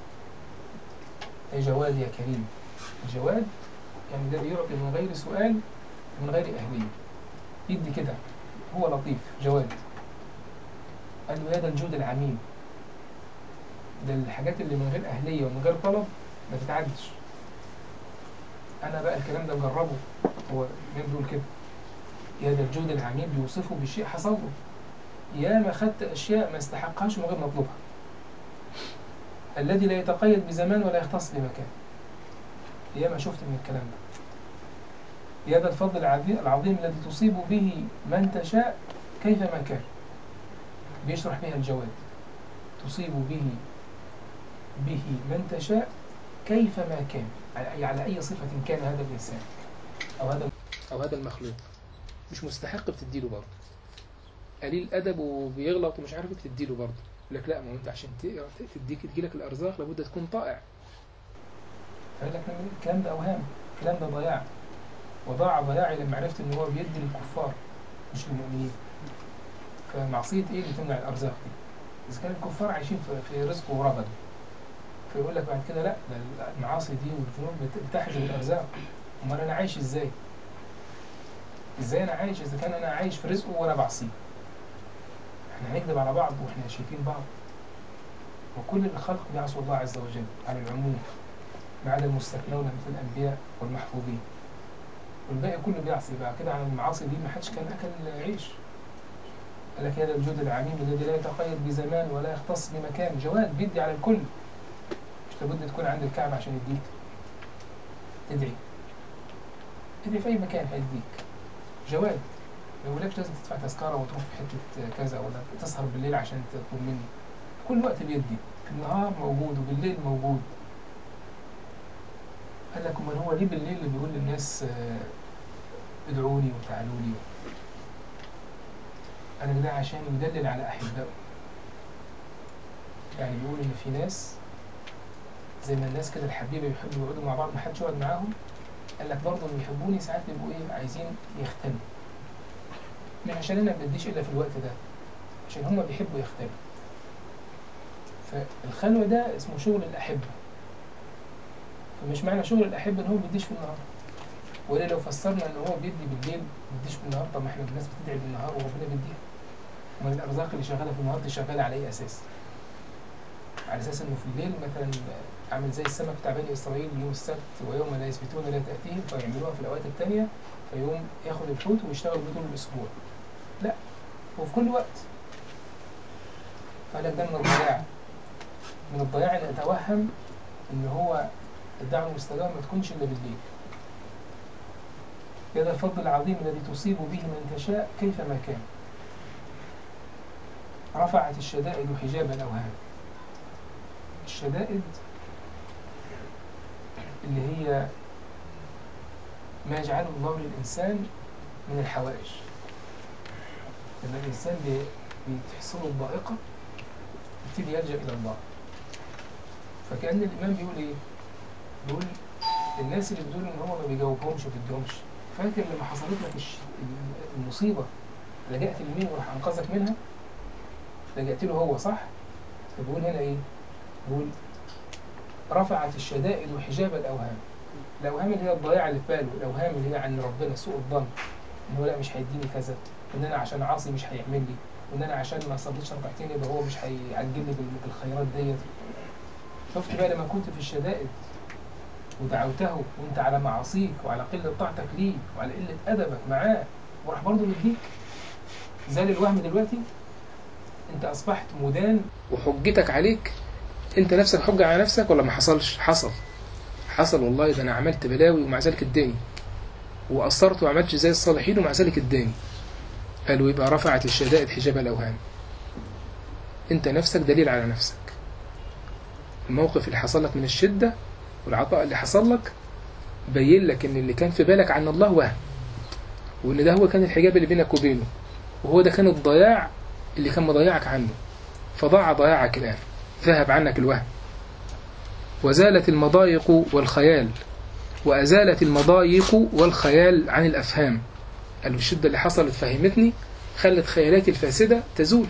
اي جواد يا كريم الجواد يعني الذي يعطي من غير سؤال ومن غير اهليه يدي كده هو لطيف جواد قال له هذا الجود العميم ده الحاجات اللي من غير اهليه ومن غير طلب ما تتعدش انا بقى الكلام ده مجربه هو مين بيقول كده هذا الجود العميم بيوصفه بشيء حصل له يا ما خدت أشياء ما استحقهاش من غير ما أطلبها الذي لا يتقيد بزمان ولا يختص بمكان يا ما شفت من الكلام ده يا ذا الفضل العظيم العظيم الذي تصيب به من تشاء كيفما كان بيشرح بها الجواد تصيب به به من تشاء كيفما كان أي على أي صفة كان هذا الإنسان أو هذا أو هذا المخلوق مش مستحق بتديله برضه قليل أدب وبيغلط ومش عارف إيه بتديله برضه يقول لك لا ما هو أنت عشان ت- تديك تجيلك الأرزاق لابد تكون طائع فقال لك الكلام ده أوهام الكلام ده ضياع وضاع ضياعي لما عرفت إن هو بيدي للكفار مش للمؤمنين فمعصية إيه اللي تمنع الأرزاق دي؟ إذا كان الكفار عايشين في, في رزق ورغد فيقول لك بعد كده لا ده المعاصي دي والذنوب بت- بتحجب الأرزاق أمال أنا عايش إزاي؟ إزاي أنا عايش إذا كان أنا عايش في رزقه وأنا بعصيه؟ إحنا هنكذب على بعض وإحنا شايفين بعض وكل الخلق بيعصوا الله عز وجل على العموم ما عدا المستثنون مثل الأنبياء والمحفوظين والباقي كله بيعصي بقى كده عن المعاصي دي ما حدش كان أكل عيش قال لك هذا الجود العميم الذي لا يتقيد بزمان ولا يختص بمكان جواد بيدي على الكل مش لابد تكون عند الكعبة عشان يديك تدعي ادعي في أي مكان هيديك جواد ما يقولكش لازم تدفع تذكرة وتروح في حتة كذا ولا تسهر بالليل عشان تطلب مني كل وقت بيدي في النهار موجود وبالليل موجود قال لك امال هو ليه بالليل اللي بيقول للناس آه، ادعوني وتعالوا لي قال لك ده عشان يدلل على احبائه يعني بيقول ان في ناس زي ما الناس كده الحبيبه بيحبوا يقعدوا مع بعض ما حدش يقعد معاهم قال لك برضه اللي بيحبوني ساعات بيبقوا ايه عايزين يختلوا مش عشان انا ما بديش الا في الوقت ده عشان هما بيحبوا يختلوا فالخلوه ده اسمه شغل الاحبه فمش معنى شغل الأحبة إن هو ما بيديش في النهار ولا لو فسرنا إن هو بيدي بالليل ما بيديش في النهار طب ما إحنا الناس بتدعي بالنهار وربنا بيديها أمال الأرزاق اللي شغالة في النهار دي شغالة على أي أساس؟ على أساس إنه في الليل مثلا عامل زي السمك بتاع بني إسرائيل يوم السبت ويوم لا يثبتون لا تأتيهم فيعملوها في الأوقات التانية فيقوم ياخد الحوت ويشتغل بيه طول الأسبوع لا هو في كل وقت فقال لك ده من الضياع من الضياع إن أتوهم إن هو الدعوة المستجابة ما تكونش إلا بالليل هذا الفضل العظيم الذي تصيب به من تشاء كيفما كان رفعت الشدائد حجاب الأوهام الشدائد اللي هي ما يجعله الله للإنسان من الحوائج لما الإنسان بي- بتحصله الضائقة يبتدي يلجأ إلى الله فكأن الإمام بيقول إيه؟ بيقول الناس اللي بتقول إن هو ما بيجاوبهمش وما بيديهمش فاكر لما حصلت لك الش- المصيبة لجأت لمين وراح أنقذك منها؟ لجأت له هو صح؟ فبيقول هنا إيه؟ بيقول رفعت الشدائد حجاب الأوهام الأوهام اللي هي الضياع اللي في باله الأوهام اللي هي عن ربنا سوء الظن إن هو لا مش هيديني كذا وإن أنا عشان عاصي مش هيعمل لي وإن أنا عشان ما صليتش ركعتين يبقى هو مش هيعجلني بال- بالخيرات ديت شفت بقى لما كنت في الشدائد ودعوته وانت على معاصيك وعلى قلة طاعتك ليه وعلى قلة أدبك معاه وراح برضه يديك زال الوهم دلوقتي انت أصبحت مدان وحجتك عليك انت نفسك حجة على نفسك ولا ما حصلش حصل حصل والله ده انا عملت بلاوي ومع ذلك اداني وقصرت وعملتش زي الصالحين ومع ذلك اداني قالوا يبقى رفعت الشدائد حجاب الأوهام انت نفسك دليل على نفسك الموقف اللي حصل لك من الشدة والعطاء اللي حصل لك بين لك ان اللي كان في بالك عن الله وهم وان ده هو كان الحجاب اللي بينك وبينه وهو ده كان الضياع اللي كان مضيعك عنه فضاع ضياعك الآن ذهب عنك الوهم وزالت المضايق والخيال وأزالت المضايق والخيال عن الأفهام قالوا الشدة اللي حصلت فهمتني خلت خيالاتي الفاسدة تزول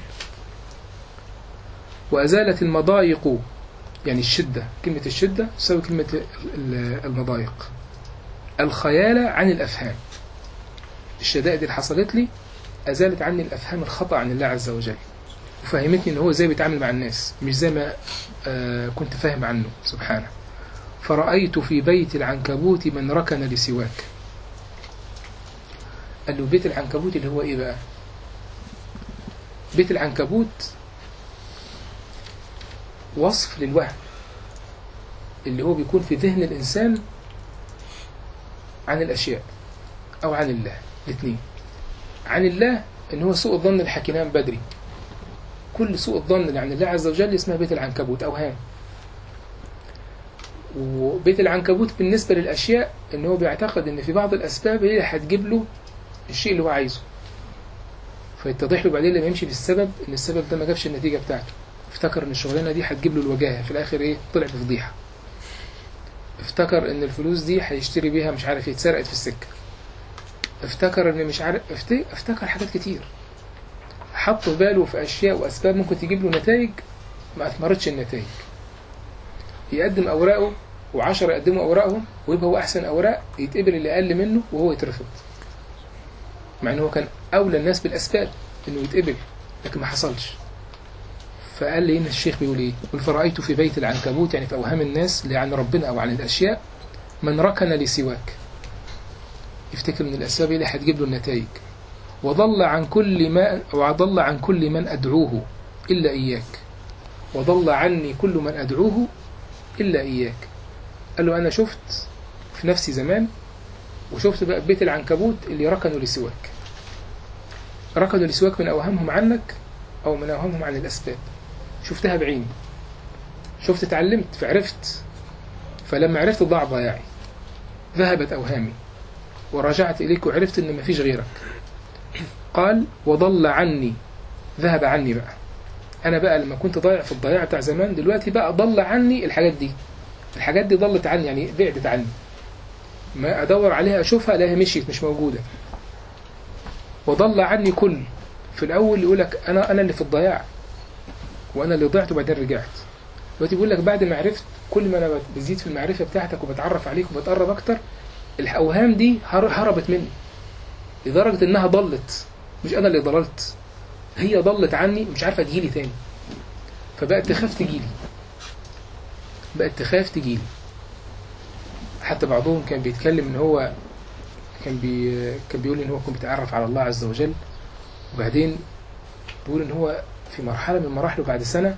وأزالت المضايق يعني الشدة كلمة الشدة تساوي كلمة ال- المضايق الخيال عن الأفهام الشدائد اللي حصلت لي أزالت عني الأفهام الخطأ عن الله عز وجل وفهمتني إن هو إزاي بيتعامل مع الناس مش زي ما آه كنت فاهم عنه سبحانه فرأيت في بيت العنكبوت من ركن لسواك قال له بيت العنكبوت اللي هو ايه بقى بيت العنكبوت وصف للوهم اللي هو بيكون في ذهن الإنسان عن الأشياء أو عن الله الاثنين عن الله إن هو سوء الظن اللي حكيناه من بدري كل سوء الظن اللي عن الله عز وجل اسمها بيت العنكبوت أوهام وبيت العنكبوت بالنسبة للأشياء إن هو بيعتقد إن في بعض الأسباب هي اللي هتجيب له الشيء اللي هو عايزه فيتضح له بعدين لما يمشي في السبب إن السبب ده ما جابش النتيجة بتاعته افتكر إن الشغلانة دي هتجيب له الوجاهة في الآخر إيه طلع في فضيحة افتكر إن الفلوس دي هيشتري بيها مش عارف إيه اتسرقت في السكة افتكر إن مش عارف افت- افتكر حاجات كتير حط في باله في أشياء وأسباب ممكن تجيب له نتائج ما أثمرتش النتائج يقدم أوراقه وعشرة يقدموا أوراقهم ويبقى هو أحسن أوراق يتقبل اللي أقل منه وهو يترفض مع إن هو كان أولى الناس بالأسباب إنه يتقبل لكن ما حصلش فقال لي إن الشيخ بيقول إيه قل فرأيت في بيت العنكبوت يعني في أوهام الناس اللي عن ربنا أو عن الأشياء من ركن لسواك يفتكر من الأسباب اللي هتجيب له النتائج وضل عن كل ما وضل عن كل من أدعوه إلا إياك وضل عني كل من أدعوه إلا إياك قال له أنا شفت في نفسي زمان وشفت بقى بيت العنكبوت اللي ركنوا لسواك ركنوا لسواك من أوهامهم عنك أو من أوهامهم عن الأسباب شفتها بعيني شفت اتعلمت فعرفت فلما عرفت ضاع ضياعي ذهبت أوهامي ورجعت إليك وعرفت إن مفيش غيرك قال وضل عني ذهب عني بقى أنا بقى لما كنت ضايع في الضياع بتاع زمان دلوقتي بقى ضل عني الحاجات دي الحاجات دي ضلت عني يعني بعدت عني ما أدور عليها أشوفها ألاقيها مشيت مش موجودة وضل عني كل في الأول يقول لك أنا أنا اللي في الضياع وأنا اللي ضعت وبعدين رجعت دلوقتي بيقول لك بعد ما عرفت كل ما أنا بزيد في المعرفة بتاعتك وبتعرف عليك وبتقرب أكتر الأوهام دي هر- هربت مني لدرجة إنها ضلت مش أنا اللي ضللت هي ضلت عني مش عارفة تجيلي تاني فبقت تخاف تجيلي بقت تخاف تجيلي حتى بعضهم كان بيتكلم ان هو كان بي كان بيقول ان هو كان بيتعرف على الله عز وجل وبعدين بيقول ان هو في مرحله من مراحله بعد سنه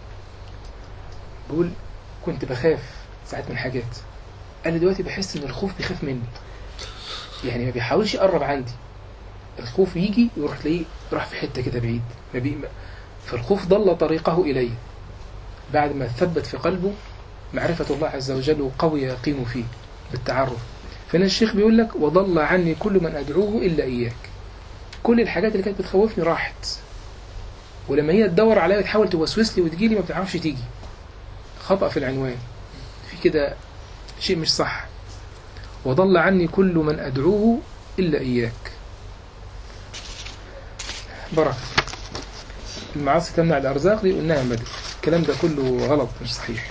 بيقول كنت بخاف ساعات من حاجات قال لي دلوقتي بحس ان الخوف بيخاف مني يعني ما بيحاولش يقرب عندي الخوف يجي يروح تلاقيه راح في حته كده بعيد ما بي... ما- فالخوف ضل طريقه الي بعد ما ثبت في قلبه معرفة الله عز وجل وقوي يقين فيه بالتعرف فهنا الشيخ بيقول لك وضل عني كل من أدعوه إلا إياك كل الحاجات اللي كانت بتخوفني راحت ولما هي تدور عليا وتحاول توسوس لي وتجيلي ما بتعرفش تيجي خطأ في العنوان في كده شيء مش صح وضل عني كل من أدعوه إلا إياك بركة المعاصي تمنع الأرزاق دي قلناها مدى الكلام ده كله غلط مش صحيح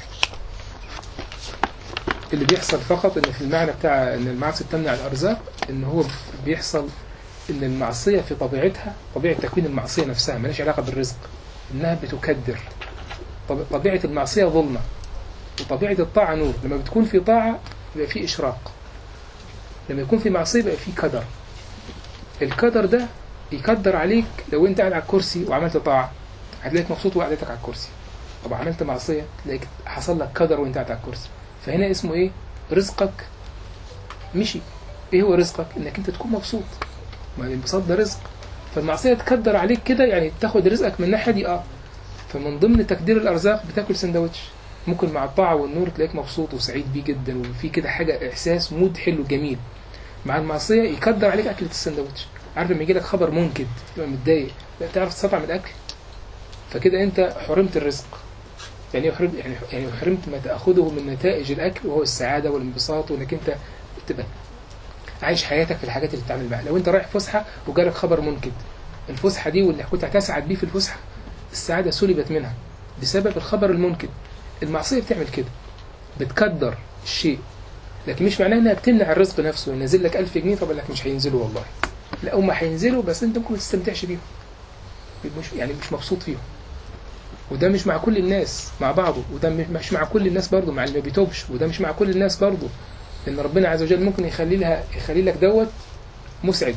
اللي بيحصل فقط ان في المعنى بتاع ان المعصية تمنع الارزاق ان هو بيحصل ان المعصية في طبيعتها طبيعة تكوين المعصية نفسها مالهاش علاقة بالرزق انها بتكدر طب- طبيعة المعصية ظلمة وطبيعة الطاعة نور لما بتكون في طاعة يبقى في إشراق لما يكون في معصية يبقى في كدر الكدر ده يكدر عليك لو انت قاعد على الكرسي وعملت طاعة هتلاقيك مبسوط وقعدتك على الكرسي طب عملت معصية تلاقيك حصل لك كدر وانت قاعد على الكرسي فهنا اسمه ايه رزقك مشي ايه هو رزقك انك انت تكون مبسوط ما الانبساط ده رزق فالمعصية تكدر عليك كده يعني تاخد رزقك من الناحية دي اه فمن ضمن تكدير الارزاق بتاكل سندوتش ممكن مع الطاعة والنور تلاقيك مبسوط وسعيد بيه جدا وفي كده حاجة احساس مود حلو جميل مع المعصية يكدر عليك اكلة السندوتش عارف لما يجي لك خبر منكد تبقى متضايق لا تعرف تستطعم الاكل فكده انت حرمت الرزق يعني حرمت يعني يعني حرمت ما تاخذه من نتائج الاكل وهو السعاده والانبساط وانك انت تبقى عايش حياتك في الحاجات اللي بتتعامل معاها لو انت رايح فسحه وجالك خبر منكد الفسحه دي واللي كنت هتسعد بيه في الفسحه السعاده سلبت منها بسبب الخبر المنكد المعصيه بتعمل كده بتكدر الشيء لكن مش معناه انها بتمنع الرزق نفسه ينزل لك 1000 جنيه طب لك مش هينزلوا والله لا هم هينزلوا بس انت ممكن ما تستمتعش بيهم مش يعني مش مبسوط فيهم وده مش مع كل الناس مع بعضه وده مش مع كل الناس برضه مع اللي ما بيتوبش وده مش مع كل الناس برضه لان ربنا عز وجل ممكن يخلي لها يخلي لك دوت مسعد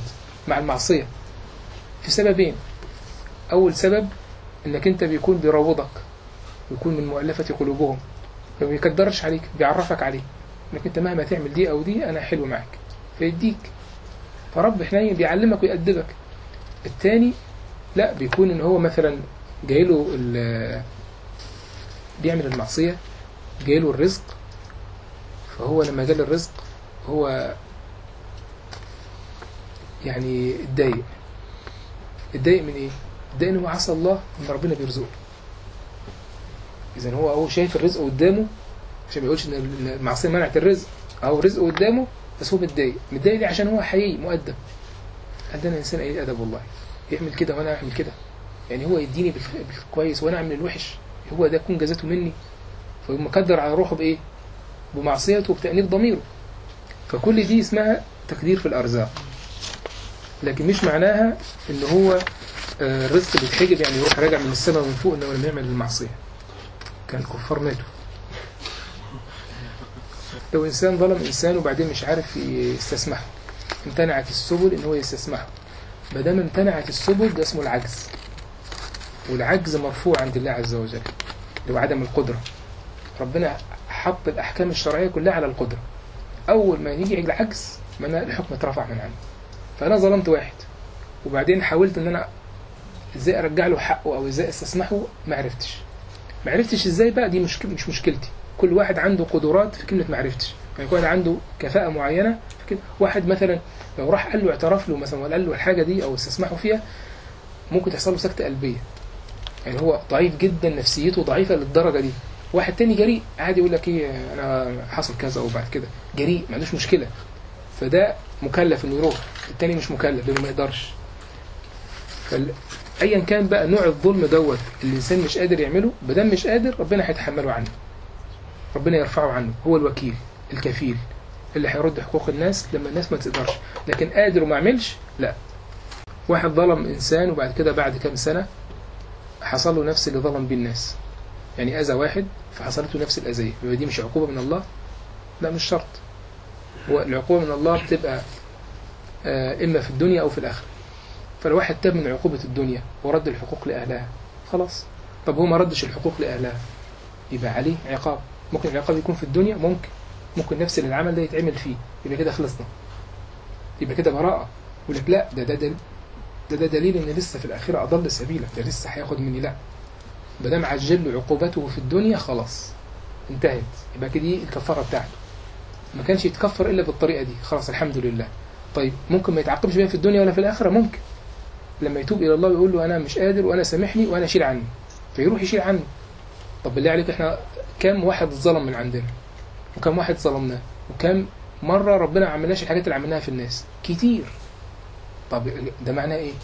مع المعصية في سببين أول سبب إنك أنت بيكون بيروضك بيكون من مؤلفة قلوبهم ما بيقدرش عليك بيعرفك عليه إنك أنت مهما تعمل دي أو دي أنا حلو معاك فيديك فرب حنين بيعلمك ويأدبك التاني لا بيكون إن هو مثلا جايله ال- بيعمل المعصية جايله الرزق فهو لما جاله الرزق هو يعني اتضايق اتضايق من ايه؟ اتضايق ان هو عصى الله ان ربنا بيرزقه اذا هو هو شايف الرزق قدامه عشان ما يقولش ان المعصيه منعت الرزق اهو الرزق قدامه بس هو متضايق متضايق ليه عشان هو حقيقي مؤدب عندنا انسان قليل ادب والله يعمل كده وانا اعمل كده يعني هو يديني بالخ- بالكويس وانا اعمل الوحش هو ده يكون جزاته مني فيقوم مقدر على روحه بايه؟ بمعصيته وبتأنيب ضميره فكل دي اسمها تقدير في الأرزاق لكن مش معناها ان هو آه، الرزق بيتحجب يعني يروح راجع من السماء من فوق انه لما يعمل المعصية كان الكفار ماتوا لو انسان ظلم انسان وبعدين مش عارف يستسمحه امتنعت السبل ان هو يستسمحه ما دام امتنعت السبل ده اسمه العجز والعجز مرفوع عند الله عز وجل اللي هو عدم القدرة ربنا حط الأحكام الشرعية كلها على القدرة أول ما يجي العجز معناه الحكم اترفع من عنه فأنا ظلمت واحد وبعدين حاولت إن أنا إزاي أرجع له حقه أو إزاي أستسمحه ما عرفتش ما عرفتش إزاي بقى دي مشكلة مش مشكلتي كل واحد عنده قدرات في كلمة ما عرفتش يعني يكون عنده كفاءة معينة في كده واحد مثلا لو راح قال له اعترف له مثلا ولا قال له الحاجة دي أو استسمحه فيها ممكن تحصل له سكتة قلبية يعني هو ضعيف جدا نفسيته ضعيفة للدرجة دي واحد تاني جريء عادي يقول لك ايه انا حصل كذا وبعد كده جريء ما عندوش مشكله فده مكلف انه يروح التاني مش مكلف لانه ما يقدرش فال... ايا كان بقى نوع الظلم دوت اللي الانسان مش قادر يعمله بدل مش قادر ربنا هيتحمله عنه ربنا يرفعه عنه هو الوكيل الكفيل اللي هيرد حقوق الناس لما الناس ما تقدرش لكن قادر وما عملش لا واحد ظلم انسان وبعد كده بعد كام سنه حصل له نفس اللي ظلم بيه الناس يعني أذى واحد فحصلت له نفس الأذية يبقى دي مش عقوبة من الله لا مش شرط هو العقوبة من الله بتبقى آه، إما في الدنيا أو في الآخرة فلو واحد تاب من عقوبة الدنيا ورد الحقوق لأهلها خلاص طب هو ما ردش الحقوق لأهلها يبقى عليه عقاب ممكن العقاب يكون في الدنيا ممكن ممكن نفس اللي العمل ده يتعمل فيه يبقى كده خلصنا يبقى كده براءة يقول لك لا ده ده دل ده ده دليل ان لسه في الاخره اضل سبيلا ده لسه هياخد مني لا ما دام عجل له عقوبته في الدنيا خلاص انتهت يبقى كده دي الكفاره بتاعته ما كانش يتكفر الا بالطريقه دي خلاص الحمد لله طيب ممكن ما يتعاقبش بيها في الدنيا ولا في الاخره ممكن لما يتوب الى الله ويقول له انا مش قادر وانا سامحني وانا اشيل عني فيروح يشيل عنه طب بالله عليك احنا كام واحد ظلم من عندنا وكم واحد ظلمناه وكم مره ربنا ما عملناش الحاجات اللي عملناها في الناس كتير طب ده معناه ايه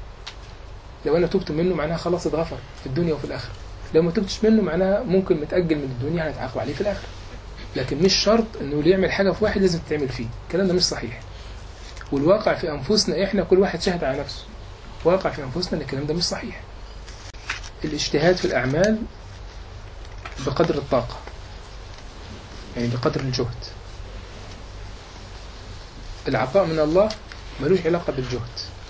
لو انا تبت منه معناها خلاص اتغفر في الدنيا وفي الاخره لو ما تبتش منه معناها ممكن متاجل من الدنيا هنتعاقب عليه في الاخره لكن مش شرط انه اللي يعمل حاجه في واحد لازم تتعمل فيه الكلام ده مش صحيح والواقع في انفسنا احنا كل واحد شهد على نفسه واقع في انفسنا ان الكلام ده مش صحيح الاجتهاد في الاعمال بقدر الطاقه يعني بقدر الجهد العطاء من الله ملوش علاقه بالجهد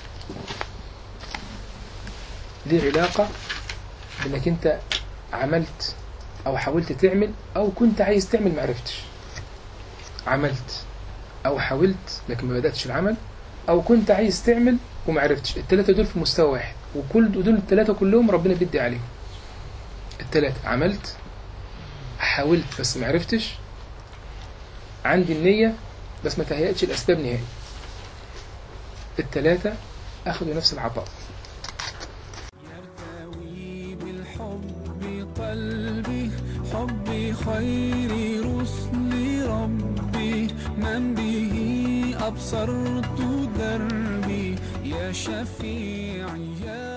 ليه علاقة بانك انت عملت او حاولت تعمل او كنت عايز تعمل ما عرفتش عملت او حاولت لكن ما بدأتش العمل او كنت عايز تعمل وما عرفتش التلاتة دول في مستوى واحد وكل دول التلاتة كلهم ربنا بيدي عليهم التلاتة عملت حاولت بس ما عرفتش عندي النية بس ما تهيأتش الأسباب نهائي التلاتة أخذوا نفس العطاء
يرتوي بالحب قلبي حب خير رسل ربي من به أبصرت دربي يا شفيعي يا